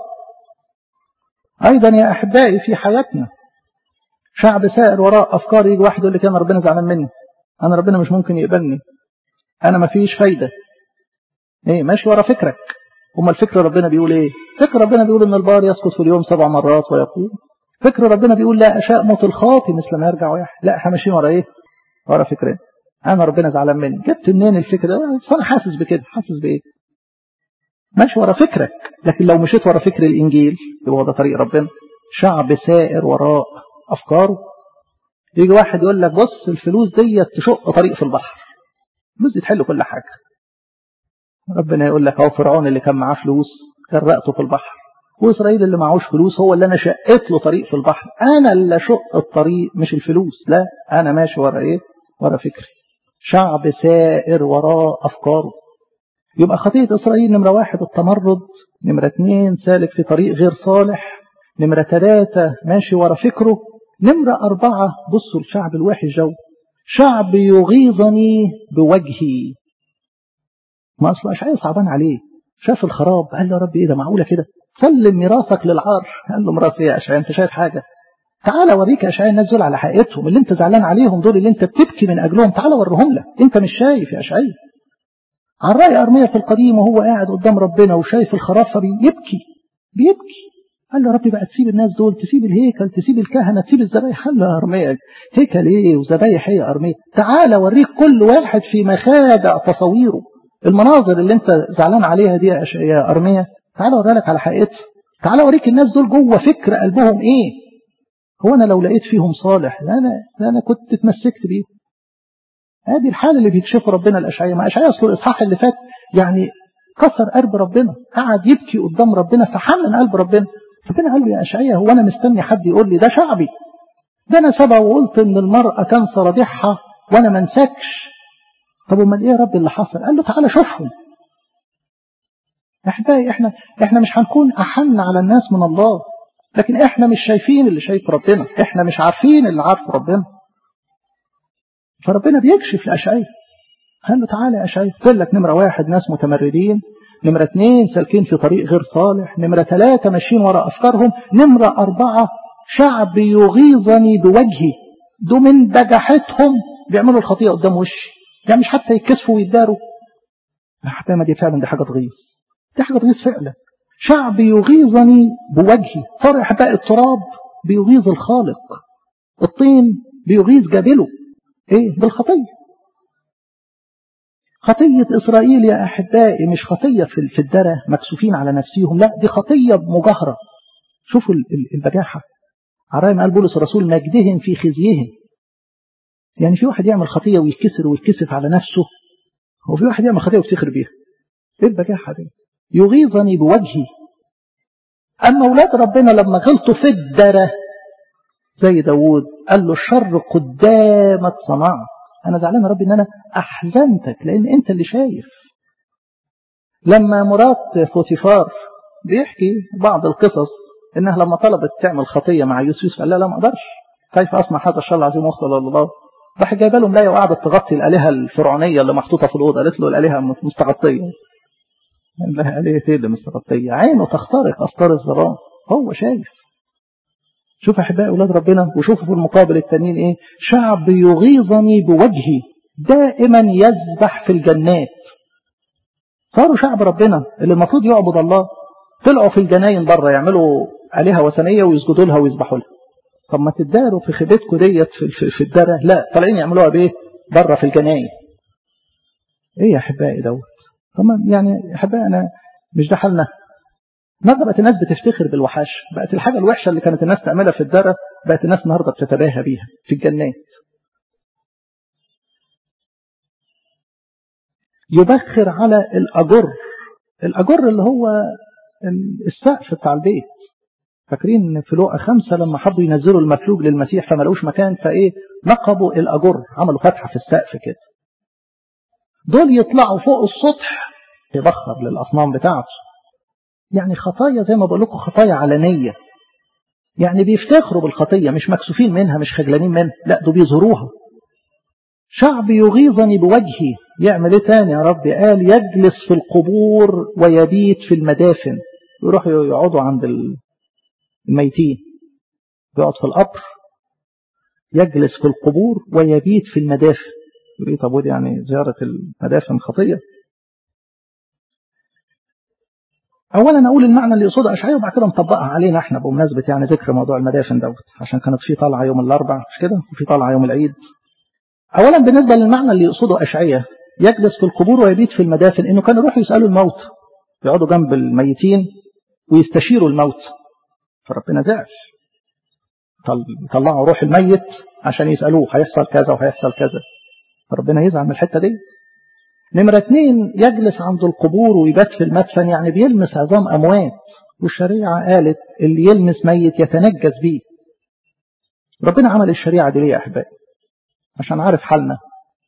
Speaker 1: ايضا يا احبائي في حياتنا شعب سائر وراء افكار يجي واحد يقول لك انا ربنا زعلان مني انا ربنا مش ممكن يقبلني انا ما فيش فايدة ايه ماشي ورا فكرك امال الفكر ربنا بيقول ايه فكر ربنا بيقول ان البار يسقط في اليوم سبع مرات ويقول فكر ربنا بيقول لا اشاء موت الخاطي مثل ما يرجع ويحيى لا احنا ماشيين ورا ايه ورا فكرين انا ربنا زعلان مني جبت منين الفكر ده انا حاسس بكده حاسس بايه ماشي ورا فكرك لكن لو مشيت ورا فكر الانجيل يبقى ده طريق ربنا شعب سائر وراء افكاره يجي واحد يقول لك بص الفلوس ديت تشق طريق في البحر الفلوس دي تحل كل حاجه ربنا يقول لك اهو فرعون اللي كان معاه فلوس غرقته في البحر واسرائيل اللي معهوش فلوس هو اللي انا شقت له طريق في البحر انا اللي شق الطريق مش الفلوس لا انا ماشي ورا ايه ورا فكري شعب سائر وراء افكاره يبقى خطية إسرائيل نمرة واحد التمرد نمرة اتنين سالك في طريق غير صالح نمرة ثلاثة ماشي ورا فكره نمرة أربعة بصوا الشعب الوحش جو شعب يغيظني بوجهي ما أصلا أشعياء صعبان عليه شاف الخراب قال له يا رب إيه ده معقولة كده سلم ميراثك للعار قال له ميراث إيه يا أشعياء أنت شايف حاجة تعالى اوريك يا اشعياء الناس دول على حقيقتهم اللي انت زعلان عليهم دول اللي انت بتبكي من اجلهم تعالى وريهم لك انت مش شايف يا اشعياء عن رأي أرمية في القديم وهو قاعد قدام ربنا وشايف الخراب فبيبكي بيبكي قال له يا رب بقى تسيب الناس دول تسيب الهيكل تسيب الكهنة تسيب الذبايح قال له يا أرمية هيكل ايه وذبايح ايه يا أرمية تعالى اوريك كل واحد في مخادع تصويره المناظر اللي انت زعلان عليها دي يا أرمية تعالى اوريها لك على حقيقتها تعالى اوريك الناس دول جوه فكر قلبهم ايه هو انا لو لقيت فيهم صالح لا انا لا انا كنت اتمسكت بيه هذه الحالة اللي بيكشفه ربنا الأشعية ما أشعية أصل الإصحاح اللي فات يعني كسر قلب ربنا قعد يبكي قدام ربنا فحنن قلب ربنا ربنا قال له يا أشعية هو أنا مستني حد يقول لي ده شعبي ده أنا سبق وقلت إن المرأة كان صراديحها وأنا ما انسكش طب امال إيه يا رب اللي حصل قال له تعالى شوفهم احبائي احنا احنا مش هنكون أحن على الناس من الله لكن احنا مش شايفين اللي شايف ربنا احنا مش عارفين اللي عارف ربنا فربنا بيكشف لأشعية قال له تعالى يا أشعية قلت لك نمرة واحد ناس متمردين نمرة اثنين سالكين في طريق غير صالح نمرة ثلاثة ماشيين وراء أفكارهم نمرة أربعة شعب يغيظني بوجهي دول من بجحتهم بيعملوا الخطيئة قدام وشي يعني مش حتى يتكسفوا ويداروا حتى ما دي فعلا دي حاجة تغيظ دي حاجة تغيظ فعلا شعب يغيظني بوجهي فرح بقى التراب بيغيظ الخالق الطين بيغيظ جبله ايه بالخطية خطية إسرائيل يا أحبائي مش خطية في الدرة مكسوفين على نفسهم لا دي خطية مجاهرة شوفوا البجاحة عرايم قال بولس الرسول مجدهم في خزيهم يعني في واحد يعمل خطية ويتكسر ويتكسف على نفسه وفي واحد يعمل خطية ويفتخر بيها ايه البجاحة دي يغيظني بوجهي أما أولاد ربنا لما غلطوا في الدرة زي داوود قال له الشر قدامك صنعت أنا زعلان يا رب إن أنا أحزنتك لأن أنت اللي شايف لما مرات فوتيفار بيحكي بعض القصص إنها لما طلبت تعمل خطية مع يوسف قال لا لا ما أقدرش كيف أصنع هذا الشر العظيم وصل لله راح جايبه لهم لايه وقعدت تغطي الآلهة الفرعونية اللي محطوطة في الأوضة قالت له الآلهة مستغطية قال لها آلهة إيه اللي مستغطية عينه تخترق أستار الظلام هو شايف شوف أحبائي أولاد ربنا وشوفوا في المقابل التانيين إيه شعب يغيظني بوجهي دائما يذبح في الجنات صاروا شعب ربنا اللي المفروض يعبد الله طلعوا في الجناين بره يعملوا آلهة وثنية ويسجدوا لها ويذبحوا لها طب ما تداروا في خيبتكم ديت في, في, في الدرة لا طالعين يعملوها بايه بره في الجناين ايه يا احبائي دوت طب يعني احبائي انا مش ده حالنا النهارده بقت الناس بتفتخر بالوحش بقت الحاجة الوحشة اللي كانت الناس تعملها في الدارة بقت الناس النهارده بتتباهى بيها في الجنات يبخر على الأجر الأجر اللي هو السقف بتاع البيت فاكرين في لوقا خمسة لما حبوا ينزلوا المفلوج للمسيح فما لقوش مكان فايه نقبوا الأجر عملوا فتحة في السقف كده دول يطلعوا فوق السطح يبخر للأصنام بتاعته يعني خطايا زي ما بقول لكم خطايا علنية يعني بيفتخروا بالخطية مش مكسوفين منها مش خجلانين منها لا دول بيظهروها شعب يغيظني بوجهي يعمل ايه تاني يا رب قال يجلس في القبور ويبيت في المدافن يروحوا يقعدوا عند الميتين يقعد في القبر يجلس في القبور ويبيت في المدافن يقول ايه طب ودي يعني زيارة المدافن خطية اولا اقول المعنى اللي يقصده اشعياء وبعد كده نطبقها علينا احنا بمناسبة يعني ذكر موضوع المدافن دوت عشان كانت في طلعة يوم الاربع مش كده وفي طلعة يوم العيد اولا بالنسبة للمعنى اللي يقصده اشعياء يجلس في القبور ويبيت في المدافن انه كانوا يروحوا يسألوا الموت يقعدوا جنب الميتين ويستشيروا الموت فربنا زعل طلعوا روح الميت عشان يسألوه هيحصل كذا وهيحصل كذا فربنا يزعل من الحتة دي نمرة اتنين يجلس عند القبور ويبات في المدفن يعني بيلمس عظام أموات والشريعة قالت اللي يلمس ميت يتنجس بيه ربنا عمل الشريعة دي ليه يا أحبائي عشان عارف حالنا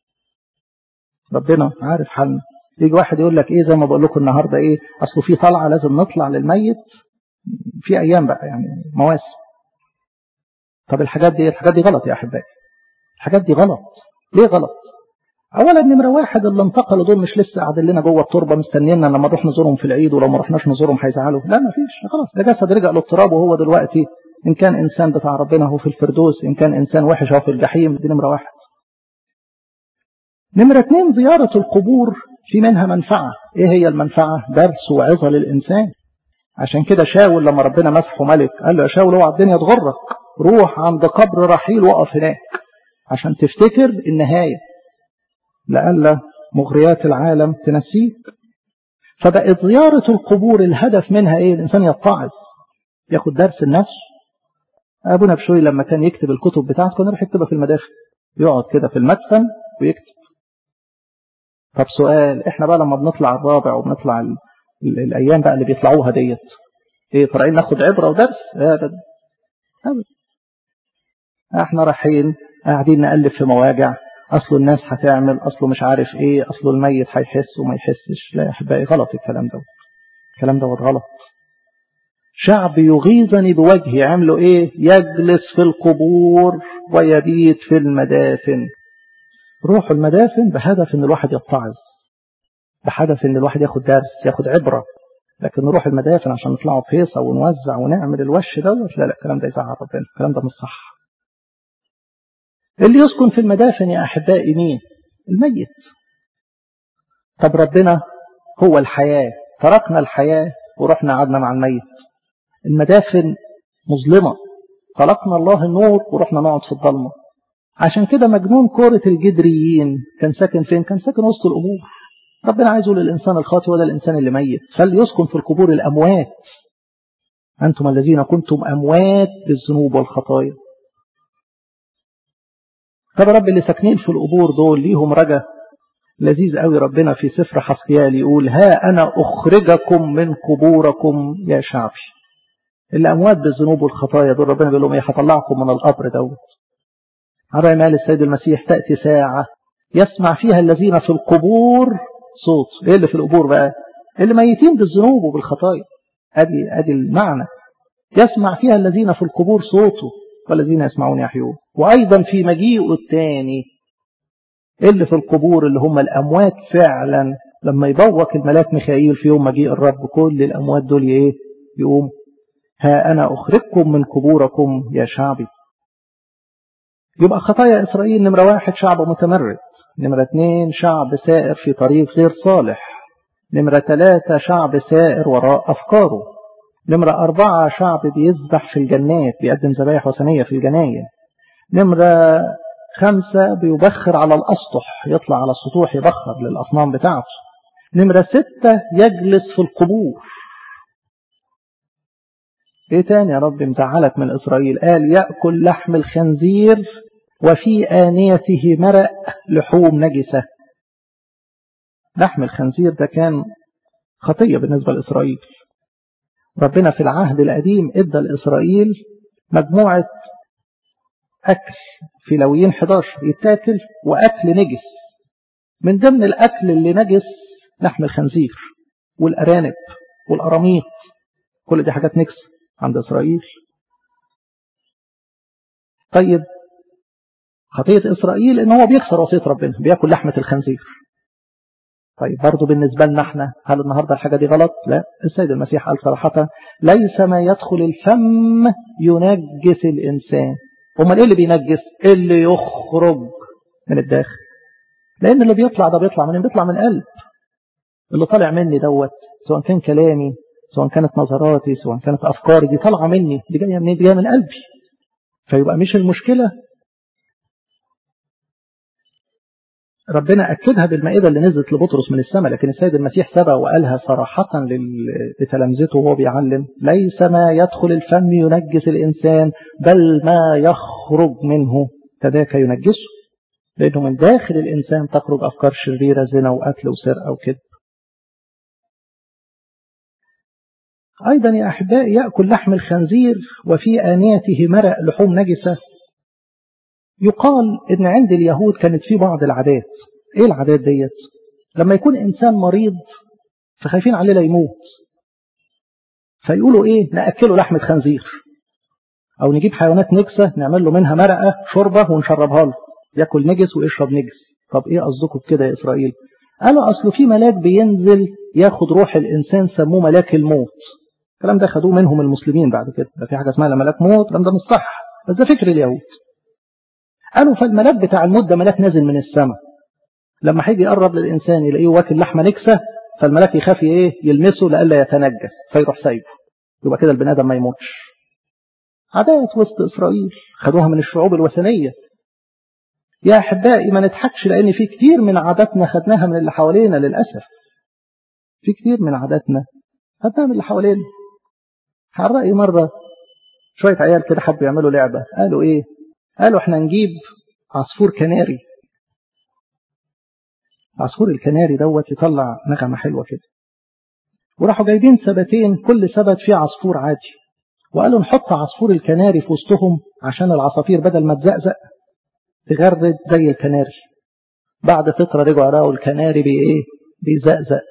Speaker 1: ربنا عارف حالنا يجي واحد يقول لك ايه زي ما بقول لكم النهارده ايه اصله في طلعه لازم نطلع للميت في ايام بقى يعني مواسم طب الحاجات دي الحاجات دي غلط يا احبائي الحاجات دي غلط ليه غلط اولا نمره واحد اللي انتقلوا دول مش لسه قاعدين لنا جوه التربه مستنينا لما نروح نزورهم في العيد ولو ما رحناش نزورهم هيزعلوا لا ما فيش خلاص ده جسد رجع للتراب وهو دلوقتي ان كان انسان بتاع ربنا هو في الفردوس ان كان انسان وحش هو في الجحيم دي نمره واحد نمرة اثنين زيارة القبور في منها منفعة ايه هي المنفعة درس وعظة للإنسان عشان كده شاول لما ربنا مسحه ملك قال له يا شاول اوعى الدنيا تغرك روح عند قبر رحيل وقف هناك عشان تفتكر النهاية لألا مغريات العالم تنسيك فبقت زيارة القبور الهدف منها ايه الإنسان يتعظ ياخد درس النفس أبونا بشوي لما كان يكتب الكتب بتاعته كان يروح يكتبها في المدافع يقعد كده في المدفن ويكتب طب سؤال احنا بقى لما بنطلع الرابع وبنطلع ال... ال... الايام بقى اللي بيطلعوها ديت ايه طالعين ناخد عبره ودرس ابدا ابدا احنا رايحين قاعدين نقلب في مواجع اصله الناس هتعمل اصله مش عارف ايه اصله الميت هيحس وما يحسش لا يا احبائي غلط الكلام ده الكلام دوت غلط شعب يغيظني بوجهي عملوا ايه يجلس في القبور ويبيت في المدافن روحوا المدافن بهدف ان الواحد يتعظ بهدف ان الواحد ياخد درس ياخد عبرة لكن نروح المدافن عشان نطلعوا بهيصة ونوزع ونعمل الوش دوت لا لا الكلام ده يزعل ربنا الكلام ده مش صح اللي يسكن في المدافن يا أحبائي مين الميت طب ربنا هو الحياة تركنا الحياة ورحنا قعدنا مع الميت المدافن مظلمة خلقنا الله النور ورحنا نقعد في الظلمة عشان كده مجنون كورة الجدريين كان ساكن فين كان ساكن وسط القبور ربنا عايز يقول للإنسان الخاطئ ولا الإنسان اللي ميت فليسكن في القبور الأموات أنتم الذين كنتم أموات بالذنوب والخطايا طب رب اللي ساكنين في القبور دول ليهم رجا لذيذ قوي ربنا في سفر حسقيال يقول ها أنا أخرجكم من قبوركم يا شعبي اللي أموات بالذنوب والخطايا دول ربنا بيقول لهم إيه هطلعكم من القبر دوت على مال السيد المسيح تأتي ساعة يسمع فيها الذين في القبور صوت ايه اللي في القبور بقى اللي ميتين بالذنوب وبالخطايا ادي ادي المعنى يسمع فيها الذين في القبور صوته والذين يسمعون يحيون وايضا في مجيئه الثاني اللي في القبور اللي هم الاموات فعلا لما يبوك الملاك ميخائيل في يوم مجيء الرب كل الاموات دول ايه يقوم ها انا اخرجكم من قبوركم يا شعبي يبقى خطايا إسرائيل نمرة واحد شعب متمرد نمرة اثنين شعب سائر في طريق غير صالح نمرة ثلاثة شعب سائر وراء أفكاره نمرة أربعة شعب بيذبح في الجنات بيقدم ذبائح وثنية في الجناين نمرة خمسة بيبخر على الأسطح يطلع على السطوح يبخر للأصنام بتاعته نمرة ستة يجلس في القبور ايه تاني يا رب مزعلك من إسرائيل قال يأكل لحم الخنزير وفي آنيته مرق لحوم نجسة لحم الخنزير ده كان خطية بالنسبة لإسرائيل ربنا في العهد القديم ادى لإسرائيل مجموعة أكل في لويين 11 يتاكل وأكل نجس من ضمن الأكل اللي نجس لحم الخنزير والأرانب والأراميط كل دي حاجات نجس عند إسرائيل طيب خطية إسرائيل إن هو بيكسر وصية ربنا بياكل لحمة الخنزير طيب برضه بالنسبة لنا احنا هل النهاردة الحاجة دي غلط لا السيد المسيح قال صراحة ليس ما يدخل الفم ينجس الإنسان امال ايه اللي بينجس اللي يخرج من الداخل لان اللي بيطلع ده بيطلع منين بيطلع من القلب اللي طالع مني دوت سواء كان كلامي سواء كانت نظراتي سواء كانت افكاري دي طالعه مني دي جايه منين دي جايه من قلبي فيبقى مش المشكله ربنا أكدها بالمائدة اللي نزلت لبطرس من السماء لكن السيد المسيح سبق وقالها صراحة لتلامذته وهو بيعلم ليس ما يدخل الفم ينجس الإنسان بل ما يخرج منه كذاك ينجسه لأنه من داخل الإنسان تخرج أفكار شريرة زنا وقتل وسرقة وكذب أيضا يا أحبائي يأكل لحم الخنزير وفي آنيته مرق لحوم نجسة يقال ان عند اليهود كانت في بعض العادات ايه العادات ديت لما يكون انسان مريض فخايفين عليه لا يموت فيقولوا ايه ناكله لحمه خنزير او نجيب حيوانات نجسه نعمل له منها مرقه شوربه ونشربها له ياكل نجس ويشرب نجس طب ايه قصدكم بكده يا اسرائيل قالوا اصله في ملاك بينزل ياخد روح الانسان سموه ملاك الموت الكلام ده خدوه منهم المسلمين بعد كده ده في حاجه اسمها ملاك موت الكلام ده مش صح بس ده فكر اليهود قالوا فالملاك بتاع الموت ده ملاك نازل من السماء لما هيجي يقرب للإنسان يلاقيه واكل لحمة نكسة فالملاك يخاف ايه يلمسه لئلا يتنجس فيروح سايبه يبقى كده البني آدم ما يموتش عادات وسط إسرائيل خدوها من الشعوب الوثنية يا أحبائي ما نضحكش لأن في كتير من عاداتنا خدناها من اللي حوالينا للأسف في كتير من عاداتنا خدناها من اللي حوالينا على رأيي مرة شوية عيال كده حبوا يعملوا لعبة قالوا ايه قالوا احنا نجيب عصفور كناري عصفور الكناري دوت يطلع نغمة حلوة كده وراحوا جايبين سبتين كل سبت فيه عصفور عادي وقالوا نحط عصفور الكناري في وسطهم عشان العصافير بدل ما تزقزق تغرد زي الكناري بعد فترة رجعوا لقوا الكناري بإيه بيزقزق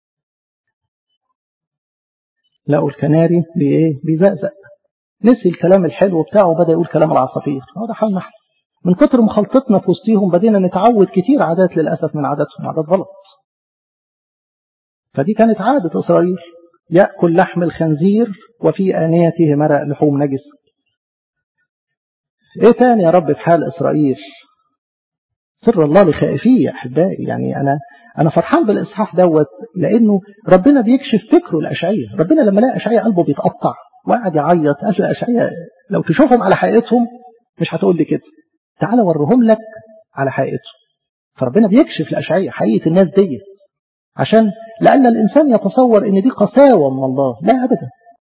Speaker 1: لقوا الكناري بإيه بيزقزق نسي الكلام الحلو بتاعه وبدأ يقول كلام العصافير هو ده حالنا احنا من كتر مخالطتنا في وسطهم بدينا نتعود كتير عادات للأسف من عاداتهم عادات غلط فدي كانت عادة إسرائيل يأكل لحم الخنزير وفي آنيته مرق لحوم نجس ايه تاني يا رب في حال إسرائيل سر الله لخائفيه يا أحبائي يعني أنا أنا فرحان بالإصحاح دوت لأنه ربنا بيكشف فكره الأشعية ربنا لما لقى أشعية قلبه بيتقطع وقعد يعيط قال أشعية لو تشوفهم على حقيقتهم مش هتقول لي كده تعالى ورهم لك على حقيقتهم فربنا بيكشف لأشعية حقيقة الناس دي عشان لأن الإنسان يتصور إن دي قساوة من الله لا أبدا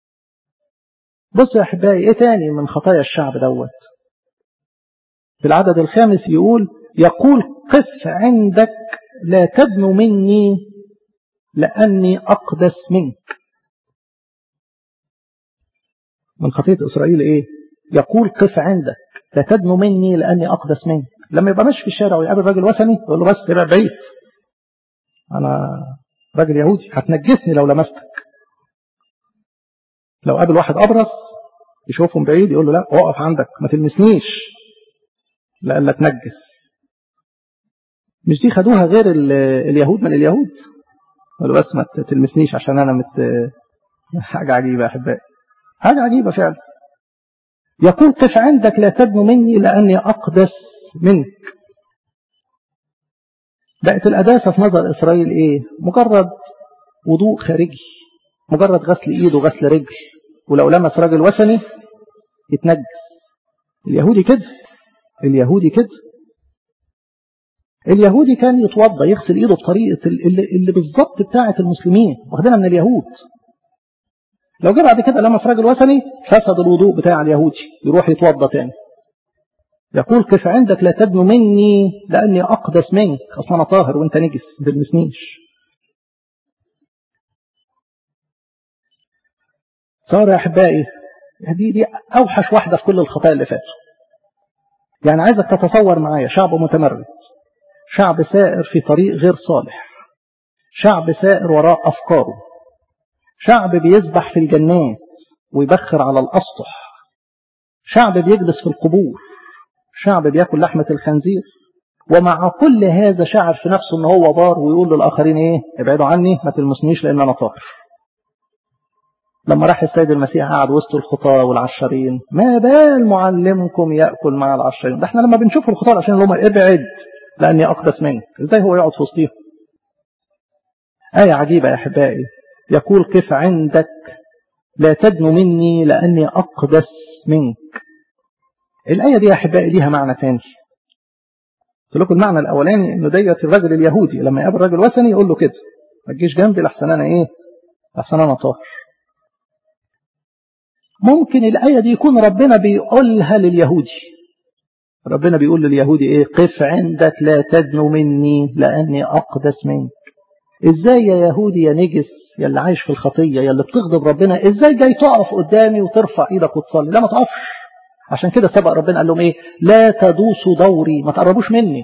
Speaker 1: بص يا أحبائي إيه تاني من خطايا الشعب دوت في العدد الخامس يقول يقول قف عندك لا تدنو مني لأني أقدس منك من خطية إسرائيل إيه يقول قف عندك لا تدنو مني لأني أقدس منك لما يبقى ماشي في الشارع ويقابل راجل وثني يقول له بس تبقى بعيد أنا راجل يهودي هتنجسني لو لمستك لو قابل واحد أبرص يشوفهم بعيد يقول له لا اقف عندك ما تلمسنيش لألا تنجس مش دي خدوها غير اليهود من اليهود قالوا بس ما تلمسنيش عشان أنا مت حاجة عجيبة يا أحبائي حاجة عجيبة فعلا يقول قف عندك لا تدنو مني لأني أقدس منك بقت القداسة في نظر إسرائيل إيه مجرد وضوء خارجي مجرد غسل إيد وغسل رجل ولو لمس راجل وثني يتنجس اليهودي كده اليهودي كده اليهودي كان يتوضى يغسل ايده بطريقة اللي, اللي بالظبط بتاعة المسلمين واخدينها من اليهود لو جه بعد كده لمس راجل وثني فسد الوضوء بتاع اليهودي يروح يتوضى تاني يقول كيف عندك لا تدنو مني لأني أقدس منك أصلا أنا طاهر وأنت نجس ما تلمسنيش صار يا أحبائي دي, دي أوحش واحدة في كل الخطايا اللي فاتوا يعني عايزك تتصور معايا شعب متمرد شعب سائر في طريق غير صالح شعب سائر وراء أفكاره شعب بيسبح في الجنات ويبخر على الأسطح شعب بيجلس في القبور شعب بياكل لحمة الخنزير ومع كل هذا شعر في نفسه ان هو بار ويقول للآخرين ايه ابعدوا عني ما تلمسنيش لان انا طاهر لما راح السيد المسيح قعد وسط الخطاة والعشرين ما بال معلمكم يأكل مع العشرين ده احنا لما بنشوف الخطاة العشرين اللي هم ابعد لأني أقدس منك ازاي هو يقعد في وسطيهم آية عجيبة يا أحبائي يقول كيف عندك لا تدنو مني لأني أقدس منك الآية دي يا أحبائي ليها معنى ثاني قلت لكم المعنى الأولاني إنه ديت الرجل اليهودي لما يقابل راجل وثني يقول له كده ما تجيش جنبي لحسن أنا إيه لحسن أنا طاهر ممكن الآية دي يكون ربنا بيقولها لليهودي ربنا بيقول لليهودي إيه قف عندك لا تدنو مني لأني أقدس منك إزاي يا يهودي يا نجس يا اللي عايش في الخطية يا اللي بتغضب ربنا إزاي جاي تقف قدامي وترفع إيدك وتصلي لا ما تقفش عشان كده سبق ربنا قال لهم إيه لا تدوسوا دوري ما تقربوش مني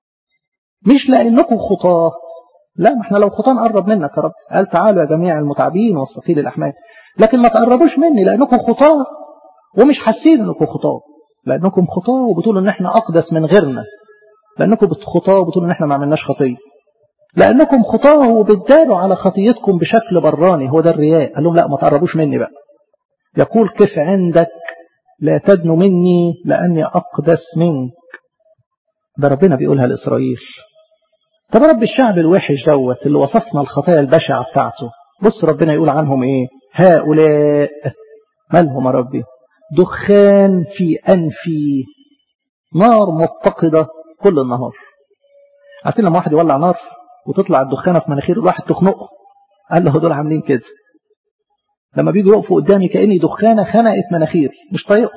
Speaker 1: مش لأنكم خطاة لا ما احنا لو خطاة نقرب منك يا رب قال تعالوا يا جميع المتعبين والثقيل الأحمال لكن ما تقربوش مني لأنكم خطاة ومش حاسين انكم خطاة لأنكم خطاة وبتقولوا ان احنا أقدس من غيرنا لأنكم خطاة وبتقولوا ان احنا ما عملناش خطية لأنكم خطاة وبتداروا على خطيتكم بشكل براني هو ده الرياء قال لهم لا ما تقربوش مني بقى يقول كيف عندك لا تدنو مني لأني أقدس منك ده ربنا بيقولها لإسرائيل طب رب الشعب الوحش دوت اللي وصفنا الخطايا البشعة بتاعته بص ربنا يقول عنهم ايه هؤلاء مالهم يا ربي دخان في أنفي نار متقدة كل النهار عارفين لما واحد يولع نار وتطلع الدخانة في مناخير الواحد تخنقه قال له دول عاملين كده لما بيجوا يقفوا قدامي كأني دخانة خنقت مناخيري مش طايقه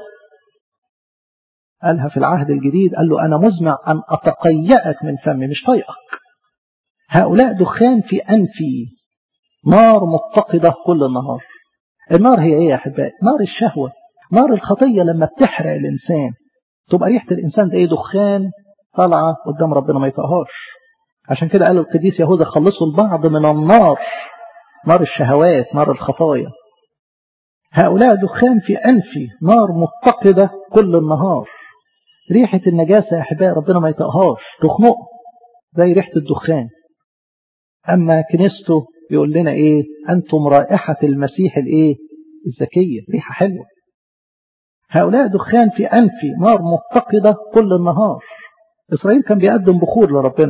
Speaker 1: قالها في العهد الجديد قال له أنا مزمع أن أتقيأك من فمي مش طايقك هؤلاء دخان في أنفي نار متقدة كل النهار النار هي ايه يا احبائي نار الشهوة نار الخطية لما بتحرق الانسان تبقى ريحة الانسان ده ايه دخان طالعة قدام ربنا ما يطقهاش عشان كده قال القديس يهوذا خلصوا البعض من النار نار الشهوات نار الخطايا هؤلاء دخان في أنفي نار متقدة كل النهار ريحة النجاسة يا أحبائي ربنا ما يطقهاش تخنق زي ريحة الدخان أما كنيسته يقول لنا إيه أنتم رائحة المسيح الإيه الزكية ريحة حلوة هؤلاء دخان في أنفي نار متقدة كل النهار إسرائيل كان بيقدم بخور لربنا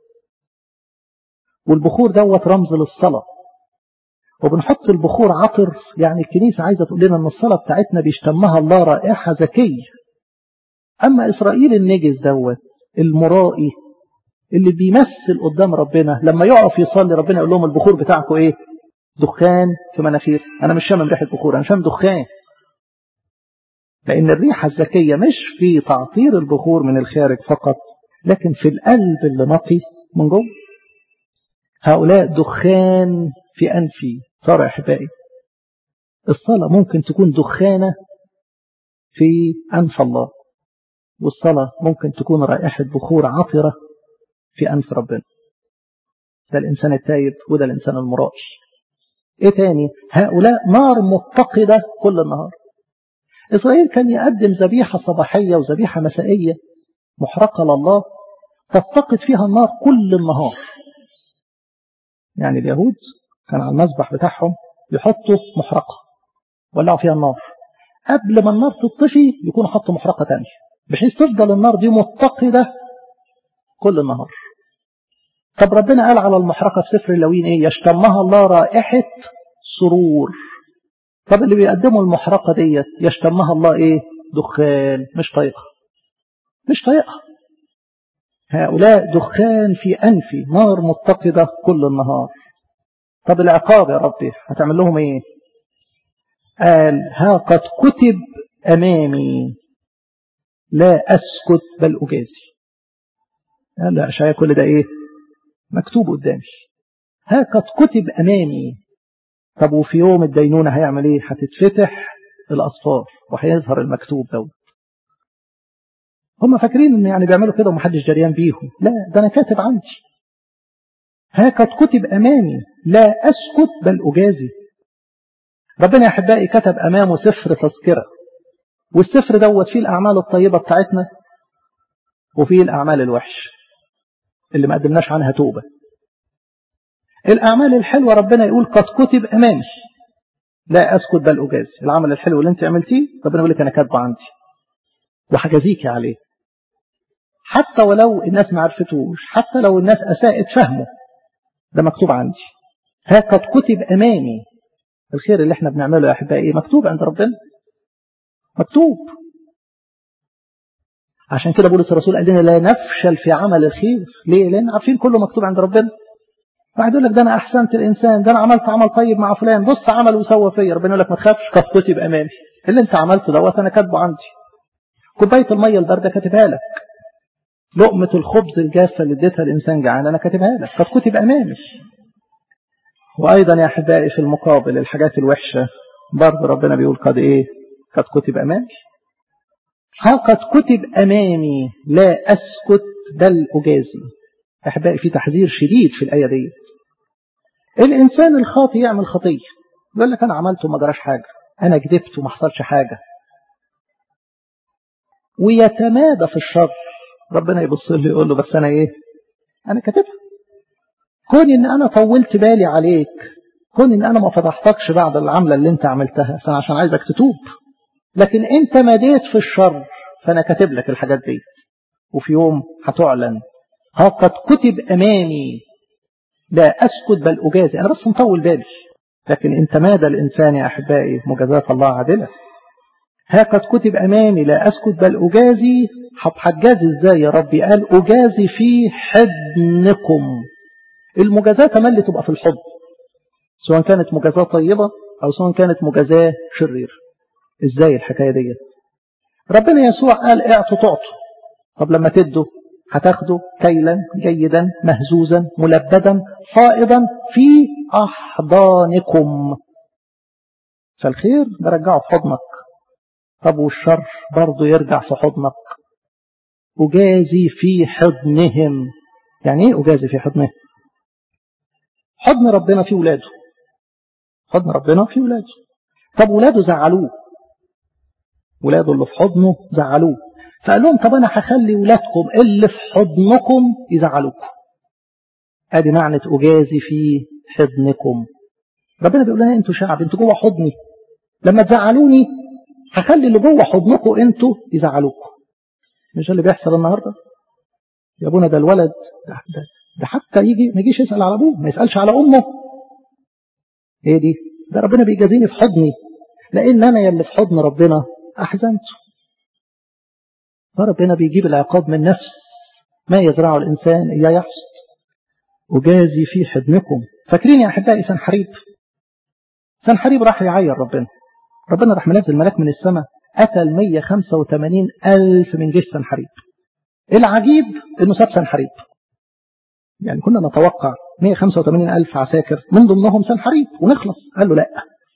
Speaker 1: والبخور دوت رمز للصلاة وبنحط البخور عطر يعني الكنيسة عايزة تقول لنا أن الصلاة بتاعتنا بيشتمها الله رائحة زكية أما إسرائيل النجس دوت المرائي اللي بيمثل قدام ربنا لما يقف يصلي ربنا يقول لهم البخور بتاعكم ايه دخان في مناخير انا مش شامم ريحه بخور انا شامم دخان لان الريحه الذكيه مش في تعطير البخور من الخارج فقط لكن في القلب اللي نقي من جوه هؤلاء دخان في انفي ترى يا احبائي الصلاه ممكن تكون دخانه في انف الله والصلاه ممكن تكون رائحه بخور عطره في أنف ربنا ده الإنسان التايب وده الإنسان المرائي إيه تاني هؤلاء نار متقدة كل النهار إسرائيل كان يقدم ذبيحة صباحية وذبيحة مسائية محرقة لله تتقد فيها النار كل النهار يعني اليهود كان على المذبح بتاعهم يحطوا محرقة ولعوا فيها النار قبل ما النار تطفي يكونوا حطوا محرقة تانية بحيث تفضل النار دي متقدة كل النهار طب ربنا قال على المحرقة في سفر اللوين ايه يشتمها الله رائحة سرور طب اللي بيقدموا المحرقة ديت يشتمها الله ايه دخان مش طايقة مش طايقة هؤلاء دخان في أنفي نار متقدة كل النهار طب العقاب يا ربي هتعمل لهم ايه قال ها قد كتب أمامي لا أسكت بل أجازي قال لا أشعيا كل ده إيه مكتوب قدامي ها قد كتب أمامي طب وفي يوم الدينونة هيعمل إيه هتتفتح الأصفار وهيظهر المكتوب دوت هم فاكرين ان يعني بيعملوا كده ومحدش جريان بيهم لا ده انا كاتب عندي ها قد كتب امامي لا اسكت بل اجازي ربنا يا احبائي كتب امامه سفر تذكره والسفر دوت فيه الاعمال الطيبه بتاعتنا وفيه الاعمال الوحشه اللي ما قدمناش عنها توبه الاعمال الحلوه ربنا يقول قد كتب امامي لا اسكت بل اجازي العمل الحلو اللي انت عملتيه ربنا يقول لك انا كاتبه عندي وحجازيك عليه حتى ولو الناس ما عرفتوش حتى لو الناس أساءت فهمه ده مكتوب عندي ها قد كتب أمامي الخير اللي احنا بنعمله يا أحبائي مكتوب عند ربنا مكتوب عشان كده بولس الرسول قال لنا لا نفشل في عمل الخير ليه لأن عارفين كله مكتوب عند ربنا واحد يقول لك ده أنا أحسنت الإنسان ده أنا عملت عمل طيب مع فلان بص عمل وسوى فيا ربنا يقول لك ما تخافش قد كتب أمامي اللي أنت عملته دوت أنا كاتبه عندي كوباية المية الباردة كاتبها لك لقمة الخبز الجافة اللي اديتها الإنسان جعان أنا كاتبها لك قد كتب أمامي وأيضا يا أحبائي في المقابل الحاجات الوحشة برضه ربنا بيقول قد إيه قد كتب أمامي ها قد كتب أمامي لا أسكت بل أجازي أحبائي في تحذير شديد في الآية دي الإنسان الخاطي يعمل خطية يقول لك أنا عملت وما جراش حاجة أنا كذبت وما حصلش حاجة ويتمادى في الشر ربنا يبص له يقول له بس انا ايه انا كاتبها كون ان انا طولت بالي عليك كون ان انا ما فضحتكش بعد العملة اللي انت عملتها فانا عشان عايزك تتوب لكن انت مديت في الشر فانا كاتب لك الحاجات دي وفي يوم هتعلن ها قد كتب امامي لا اسكت بل اجازي انا بس مطول بالي لكن ان تمادى الانسان يا احبائي مجازات الله عادله ها قد كتب أمامي لا أسكت بل أجازي هتحجازي إزاي يا ربي قال أجازي في حضنكم المجازاة تملي تبقى في الحضن سواء كانت مجازاة طيبة أو سواء كانت مجازاة شرير إزاي الحكاية دي ربنا يسوع قال اعطوا تعطوا طب لما تدوا هتاخدوا كيلا جيدا مهزوزا ملبدا فائضا في أحضانكم فالخير برجعه في حضنك طب والشر برضه يرجع في حضنك أجازي في حضنهم يعني ايه أجازي في حضنهم حضن ربنا في ولاده حضن ربنا في ولاده طب ولاده زعلوه ولاده اللي في حضنه زعلوه فقال لهم طب أنا هخلي ولادكم اللي في حضنكم يزعلوكم ادي معنى أجازي في حضنكم ربنا بيقول لنا انتوا شعب انتوا جوه حضني لما تزعلوني هخلي اللي جوه حضنكم انتوا يزعلوكم مش اللي بيحصل النهارده يا ابونا ده الولد ده, ده, ده حتى يجي ما يجيش يسال على ابوه ما يسالش على امه ايه دي ده ربنا بيجازيني في حضني لان انا يلي في حضن ربنا احزنته فربنا بيجيب العقاب من نفس ما يزرعه الانسان اياه يحصد وجازي في حضنكم فاكرين يا احبائي سنحريب سنحريب راح يعير ربنا ربنا راح منزل ملاك من السماء قتل 185 ألف من جيش سنحريب العجيب انه ساب سنحريب يعني كنا نتوقع 185 ألف عساكر من ضمنهم سنحريب ونخلص قال له لا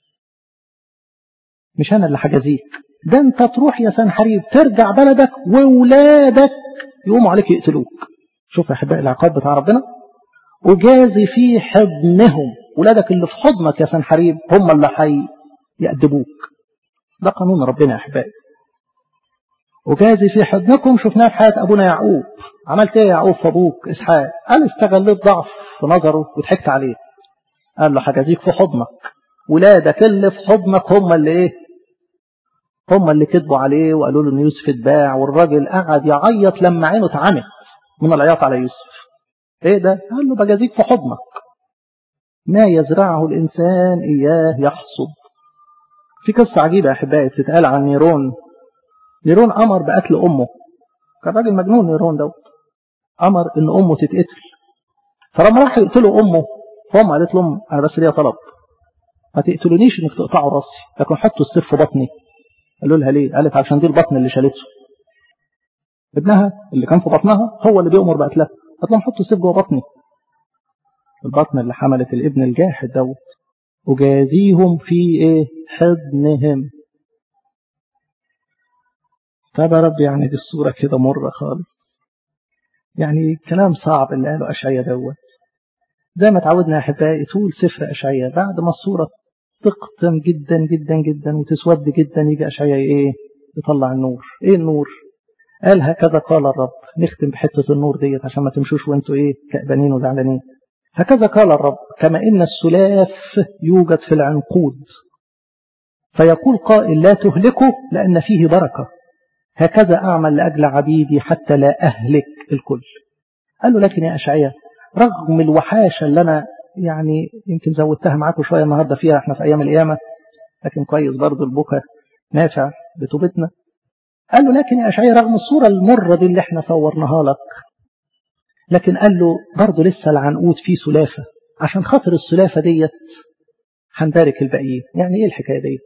Speaker 1: مش أنا اللي حجزيك ده أنت تروح يا سنحريب ترجع بلدك وولادك يقوموا عليك يقتلوك شوف يا أحبائي العقاب بتاع ربنا وجازي في حضنهم ولادك اللي في حضنك يا سنحريب هم اللي حي يأدبوك ده قانون ربنا يا أحبائي وجازي في حضنكم شفناه في حياة أبونا يعقوب عملت ايه يا يعقوب في أبوك إسحاق قال استغليت ضعف في نظره وضحكت عليه قال له هجازيك في حضنك ولادك اللي في حضنك هم اللي ايه هم اللي كذبوا عليه وقالوا له ان يوسف اتباع والراجل قعد يعيط لما عينه اتعمت من العياط على يوسف ايه ده قال له بجازيك في حضنك ما يزرعه الإنسان إياه يحصد في قصة عجيبة يا أحبائي بتتقال عن نيرون نيرون أمر بقتل أمه كان راجل مجنون نيرون دوت أمر إن أمه تتقتل فلما راح يقتلوا أمه فأمه قالت لهم أنا بس ليا طلب ما تقتلونيش انك تقطعوا راسي لكن حطوا السيف في بطني قالوا لها ليه قالت علشان دي البطن اللي شالته ابنها اللي كان في بطنها هو اللي بيأمر بقتلها قالت لهم حطوا السيف جوه بطني البطن اللي حملت الابن الجاحد دوت أجازيهم في إيه حضنهم طب يا رب يعني دي الصورة كده مرة خالص يعني كلام صعب اللي قاله أشعية دوت زي ما تعودنا يا أحبائي طول سفر أشعية بعد ما الصورة تقتم جدا جدا جدا وتسود جدا يجي أشعية إيه يطلع النور إيه النور قال هكذا قال الرب نختم بحتة النور ديت عشان ما تمشوش وانتوا إيه كأبانين وزعلانين هكذا قال الرب كما إن السلاف يوجد في العنقود فيقول قائل لا تهلكه لأن فيه بركة هكذا أعمل لأجل عبيدي حتى لا أهلك الكل قال له لكن يا أشعية رغم الوحاشة اللي أنا يعني يمكن زودتها معاكم شوية النهاردة فيها احنا في أيام القيامة لكن كويس برضو البكا نافع بتوبتنا قال له لكن يا أشعية رغم الصورة المرة دي اللي احنا صورناها لك لكن قال له برضه لسه العنقود فيه سلافة عشان خاطر السلافة ديت هنبارك الباقيين يعني ايه الحكاية ديت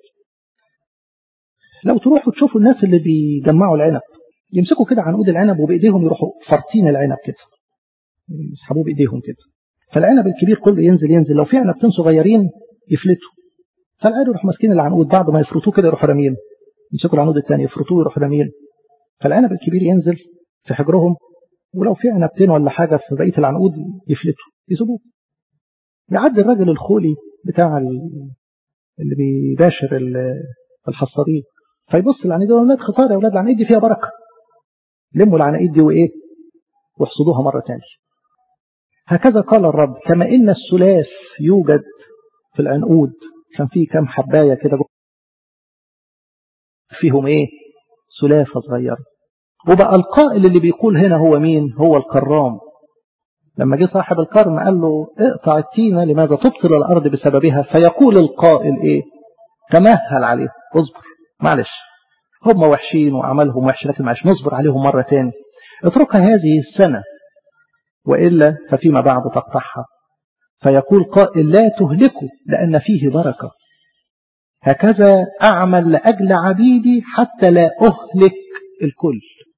Speaker 1: لو تروحوا تشوفوا الناس اللي بيجمعوا العنب يمسكوا كده عنقود العنب وبايديهم يروحوا فرطين العنب كده يسحبوه بايديهم كده فالعنب الكبير كله ينزل ينزل لو في عنبتين صغيرين يفلتوا فالعيال يروحوا ماسكين العنقود بعد ما يفرطوه كده يروحوا رامين يمسكوا العنقود الثاني يفرطوه يروحوا رامين فالعنب الكبير ينزل في حجرهم ولو في عنبتين ولا حاجة في بقية العنقود يفلتوا يسيبوه يعدي الراجل الخولي بتاع اللي بيباشر الحصادين فيبص العنقود يقول اولاد خساره يا اولاد العنقود دي فيها بركه لموا العناقيد دي وايه واحصدوها مره ثانيه هكذا قال الرب كما ان الثلاث يوجد في العنقود كان فيه كام حبايه كده فيهم ايه سلافه صغيره وبقى القائل اللي بيقول هنا هو مين هو الكرام لما جه صاحب الكرم قال له اقطع التينة لماذا تبطل الأرض بسببها فيقول القائل ايه تمهل عليه اصبر معلش هم وحشين وعملهم وحش لكن معلش نصبر عليهم مرة تاني اتركها هذه السنة وإلا ففيما بعد تقطعها فيقول قائل لا تهلكوا لأن فيه بركة هكذا أعمل لأجل عبيدي حتى لا أهلك الكل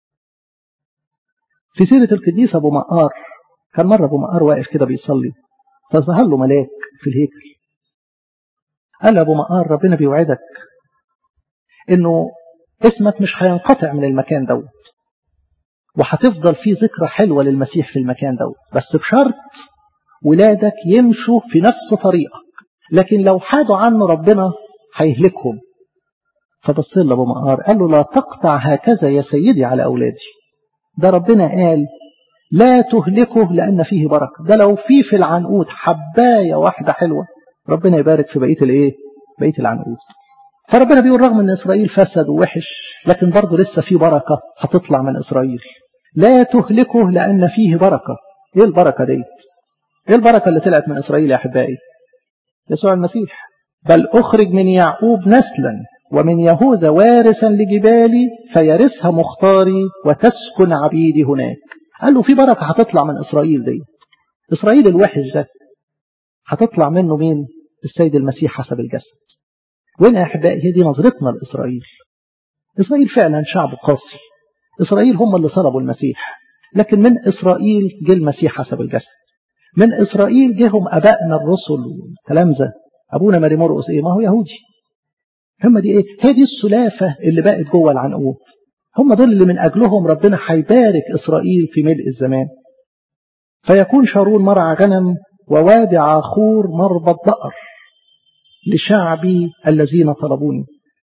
Speaker 1: في سيرة القديس أبو مقار كان مرة أبو مقار واقف كده بيصلي فظهر له ملاك في الهيكل قال أبو مقار ربنا بيوعدك إنه اسمك مش هينقطع من المكان دوت وهتفضل فيه ذكرى حلوة للمسيح في المكان دوت بس بشرط ولادك يمشوا في نفس طريقك لكن لو حادوا عنه ربنا هيهلكهم فبص له أبو مقار قال له لا تقطع هكذا يا سيدي على أولادي ده ربنا قال لا تهلكه لأن فيه بركة ده لو في في العنقود حباية واحدة حلوة ربنا يبارك في بقية الايه بقية العنقود فربنا بيقول رغم ان اسرائيل فسد ووحش لكن برضه لسه في بركة هتطلع من اسرائيل لا تهلكه لأن فيه بركة ايه البركة دي ايه البركة اللي طلعت من اسرائيل يا احبائي يسوع المسيح بل اخرج من يعقوب نسلا ومن يهوذا وارثا لجبالي فيرثها مختاري وتسكن عبيدي هناك قال له في بركة هتطلع من إسرائيل دي إسرائيل الوحش ده هتطلع منه مين السيد المسيح حسب الجسد وين يا أحبائي هي دي نظرتنا لإسرائيل إسرائيل فعلا شعب قاسي إسرائيل هم اللي صلبوا المسيح لكن من إسرائيل جه المسيح حسب الجسد من إسرائيل جهم أبائنا الرسل والتلامذة أبونا ماري مرقس إيه ما هو يهودي هم دي إيه هي دي السلافة اللي بقت جوه العنقود هم دول اللي من أجلهم ربنا هيبارك إسرائيل في ملء الزمان فيكون شارون مرعى غنم ووادي عاخور مربط بقر لشعبي الذين طلبوني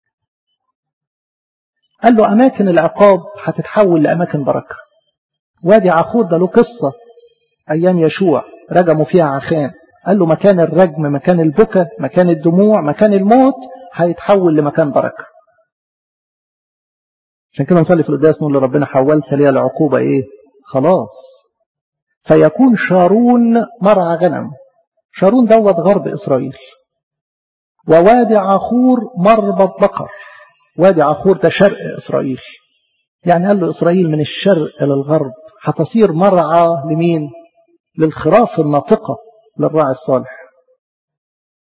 Speaker 1: قال له أماكن العقاب هتتحول لأماكن بركة وادي عاخور ده له قصة أيام يشوع رجموا فيها عخان قال له مكان الرجم مكان البكا مكان الدموع مكان الموت هيتحول لمكان بركة عشان كده نصلي في القداس نقول لربنا حولت لي العقوبة ايه خلاص فيكون شارون مرعى غنم شارون دوت غرب إسرائيل ووادي عخور مربط بقر وادي عخور ده شرق إسرائيل يعني قال له إسرائيل من الشرق للغرب هتصير مرعى لمين للخراف الناطقة للراعي الصالح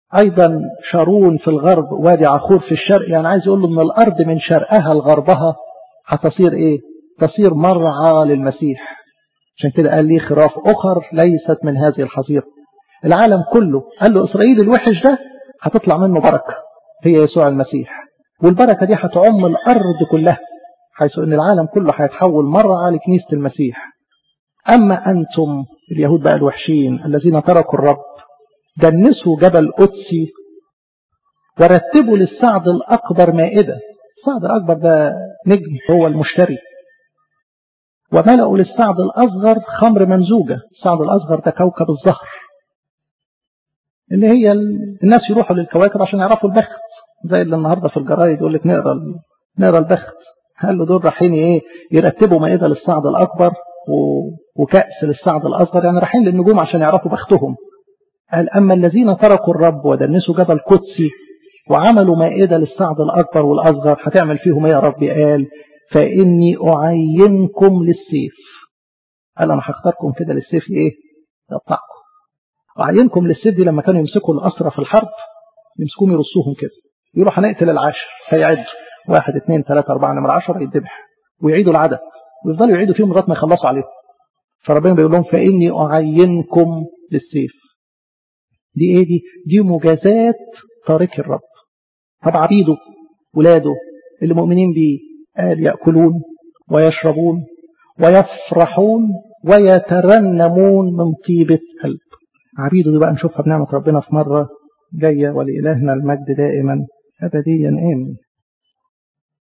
Speaker 1: أيضا شارون في الغرب وادي عخور في الشرق يعني عايز يقول له من الأرض من شرقها لغربها هتصير إيه تصير مرعى للمسيح عشان كده قال لي خراف أخر ليست من هذه الحظيرة العالم كله قال له إسرائيل الوحش ده هتطلع منه بركة هي يسوع المسيح والبركة دي هتعم الأرض كلها حيث أن العالم كله هيتحول مرة لكنيسة المسيح أما أنتم اليهود بقى الوحشين الذين تركوا الرب دنسوا جبل قدسي ورتبوا للسعد الأكبر مائدة السعد الأكبر ده نجم هو المشتري وملأوا للسعد الأصغر خمر منزوجة السعد الأصغر ده كوكب الزهر اللي هي الناس يروحوا للكواكب عشان يعرفوا البخت زي اللي النهارده في الجرايد يقول لك نقرا نقرا البخت قال له دول رايحين ايه يرتبوا مائده للصعد الاكبر وكأس للصعد الاصغر يعني رايحين للنجوم عشان يعرفوا بختهم قال اما الذين تركوا الرب ودنسوا جبل قدسي وعملوا مائده للصعد الاكبر والاصغر هتعمل فيهم ايه يا رب قال فاني اعينكم للسيف قال انا هختاركم كده للسيف ايه يقطعكم أعينكم للسيف دي لما كانوا يمسكوا الأسرى في الحرب يمسكوهم يرصوهم كده يقولوا هنقتل العاشر فيعدوا واحد اثنين ثلاثة أربعة نمرة عشرة يتذبح ويعيدوا العدد ويفضلوا يعيدوا فيهم لغاية ما يخلصوا عليهم فربنا بيقول لهم فإني أعينكم للسيف دي إيه دي؟ دي مجازات تارك الرب طب عبيده ولاده اللي مؤمنين بيه قال يأكلون ويشربون ويفرحون ويترنمون من طيبة قلب عبيده دي بقى نشوفها بنعمة ربنا في مرة جاية ولإلهنا المجد دائما أبديا آمين